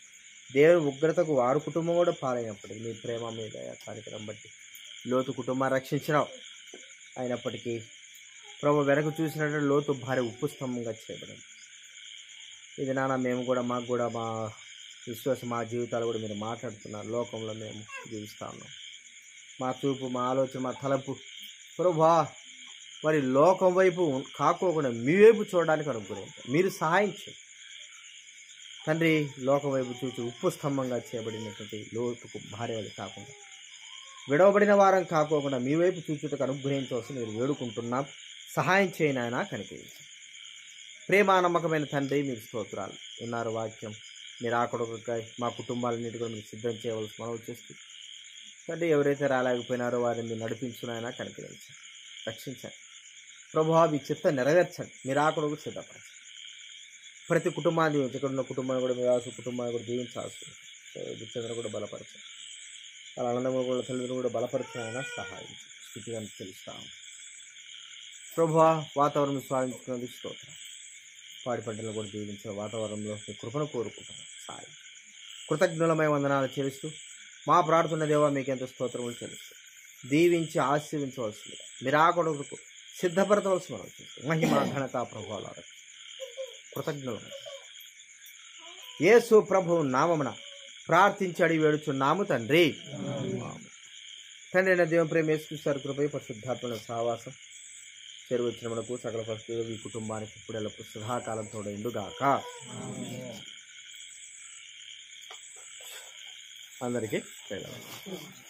Speaker 1: దేవుని ఉగ్రతకు వారు కుటుంబం కూడా పాలైనప్పటికీ మీ ప్రేమ మీద కార్యక్రమం బట్టి లోతు కుటుంబాన్ని రక్షించినావు అయినప్పటికీ ప్రభు వెనక చూసినట్టు లోతు భార్య ఉప్పు స్తంభంగా చేయబడింది ఇది నాన్న మేము కూడా మాకు కూడా మా విశ్వాసం మా జీవితాలు కూడా మీరు మాట్లాడుతున్నారు లోకంలో మేము జీవిస్తా ఉన్నాం మా చూపు మా ఆలోచన మా తలపు ప్రభా మరి లోకం వైపు కాకోకుండా మీ వైపు చూడడానికి అనుగ్రహించారు మీరు సహాయం చేయండి తండ్రి లోకం వైపు చూసి ఉప్పు స్తంభంగా చేయబడినటువంటి లోతుకు భార్య అది కాకుండా విడవబడిన వారం కాకోకుండా మీ వైపు చూచుటకు అనుగ్రహించవలసి మీరు వేడుకుంటున్నాం సహాయం చేయని ఆయన కనిపించారు ప్రేమ నమ్మకమైన తండ్రి మీకు స్తోత్రాలు ఉన్నారు వాక్యం మీరు ఆకొడకాయ మా కుటుంబాలన్నిటి కూడా మీరు సిద్ధం చేయవలసి మనవి చేస్తూ తండ్రి ఎవరైతే రాలేకపోయినారో వారిని మీరు నడిపించునైనా కనిపించండి రక్షించండి ప్రభావ మీ చిత్త నెరవేర్చండి మీరు ఆకొడకు సిద్ధపరచండి ప్రతి కుటుంబాన్ని దీవించండి. ఇక్కడ ఉన్న కుటుంబాన్ని కూడా మీరు ఆసు కుటుంబాన్ని కూడా దీవించాల్సి గుచ్చంద్ర కూడా బలపరచండి వాళ్ళ ఆనందంలో కూడా తల్లిదండ్రులు కూడా బలపరచాలైనా సహాయం స్థితిగా తెలుస్తా ఉంటాం ప్రభా వాతావరణం స్వాదించుకున్నందుకు స్తోత్రం పాడి పంటలు కూడా దీవించిన వాతావరణంలో మీ కృపను కోరుకుంటున్నాం సాయం కృతజ్ఞులమై వందనాలు చెల్లిస్తూ మా ప్రార్థన దేవా మీకు ఎంత స్తోత్రములు చెల్లిస్తూ దీవించి ఆశీర్వించవలసిందిగా మీరు ఆ కొడుకు సిద్ధపరచవలసి మనం చేస్తాం మహిమ ఘనత ప్రభావాలు కృతజ్ఞులమై యేసు ప్రభు నామమున ప్రార్థించి అడిగి వేడుచున్నాము తండ్రి తండ్రి అయిన దేవం ప్రేమ యేసుక్రీస్తు కృపై పరిశుద్ధాత్మల సహవాసం చెరువు వచ్చిన మనకు సకల పరిస్థితులు ఈ కుటుంబానికి ఇప్పుడు ఎల్లప్పుడు సదాకాలంతో ఎండుగాక అందరికీ ప్రేమ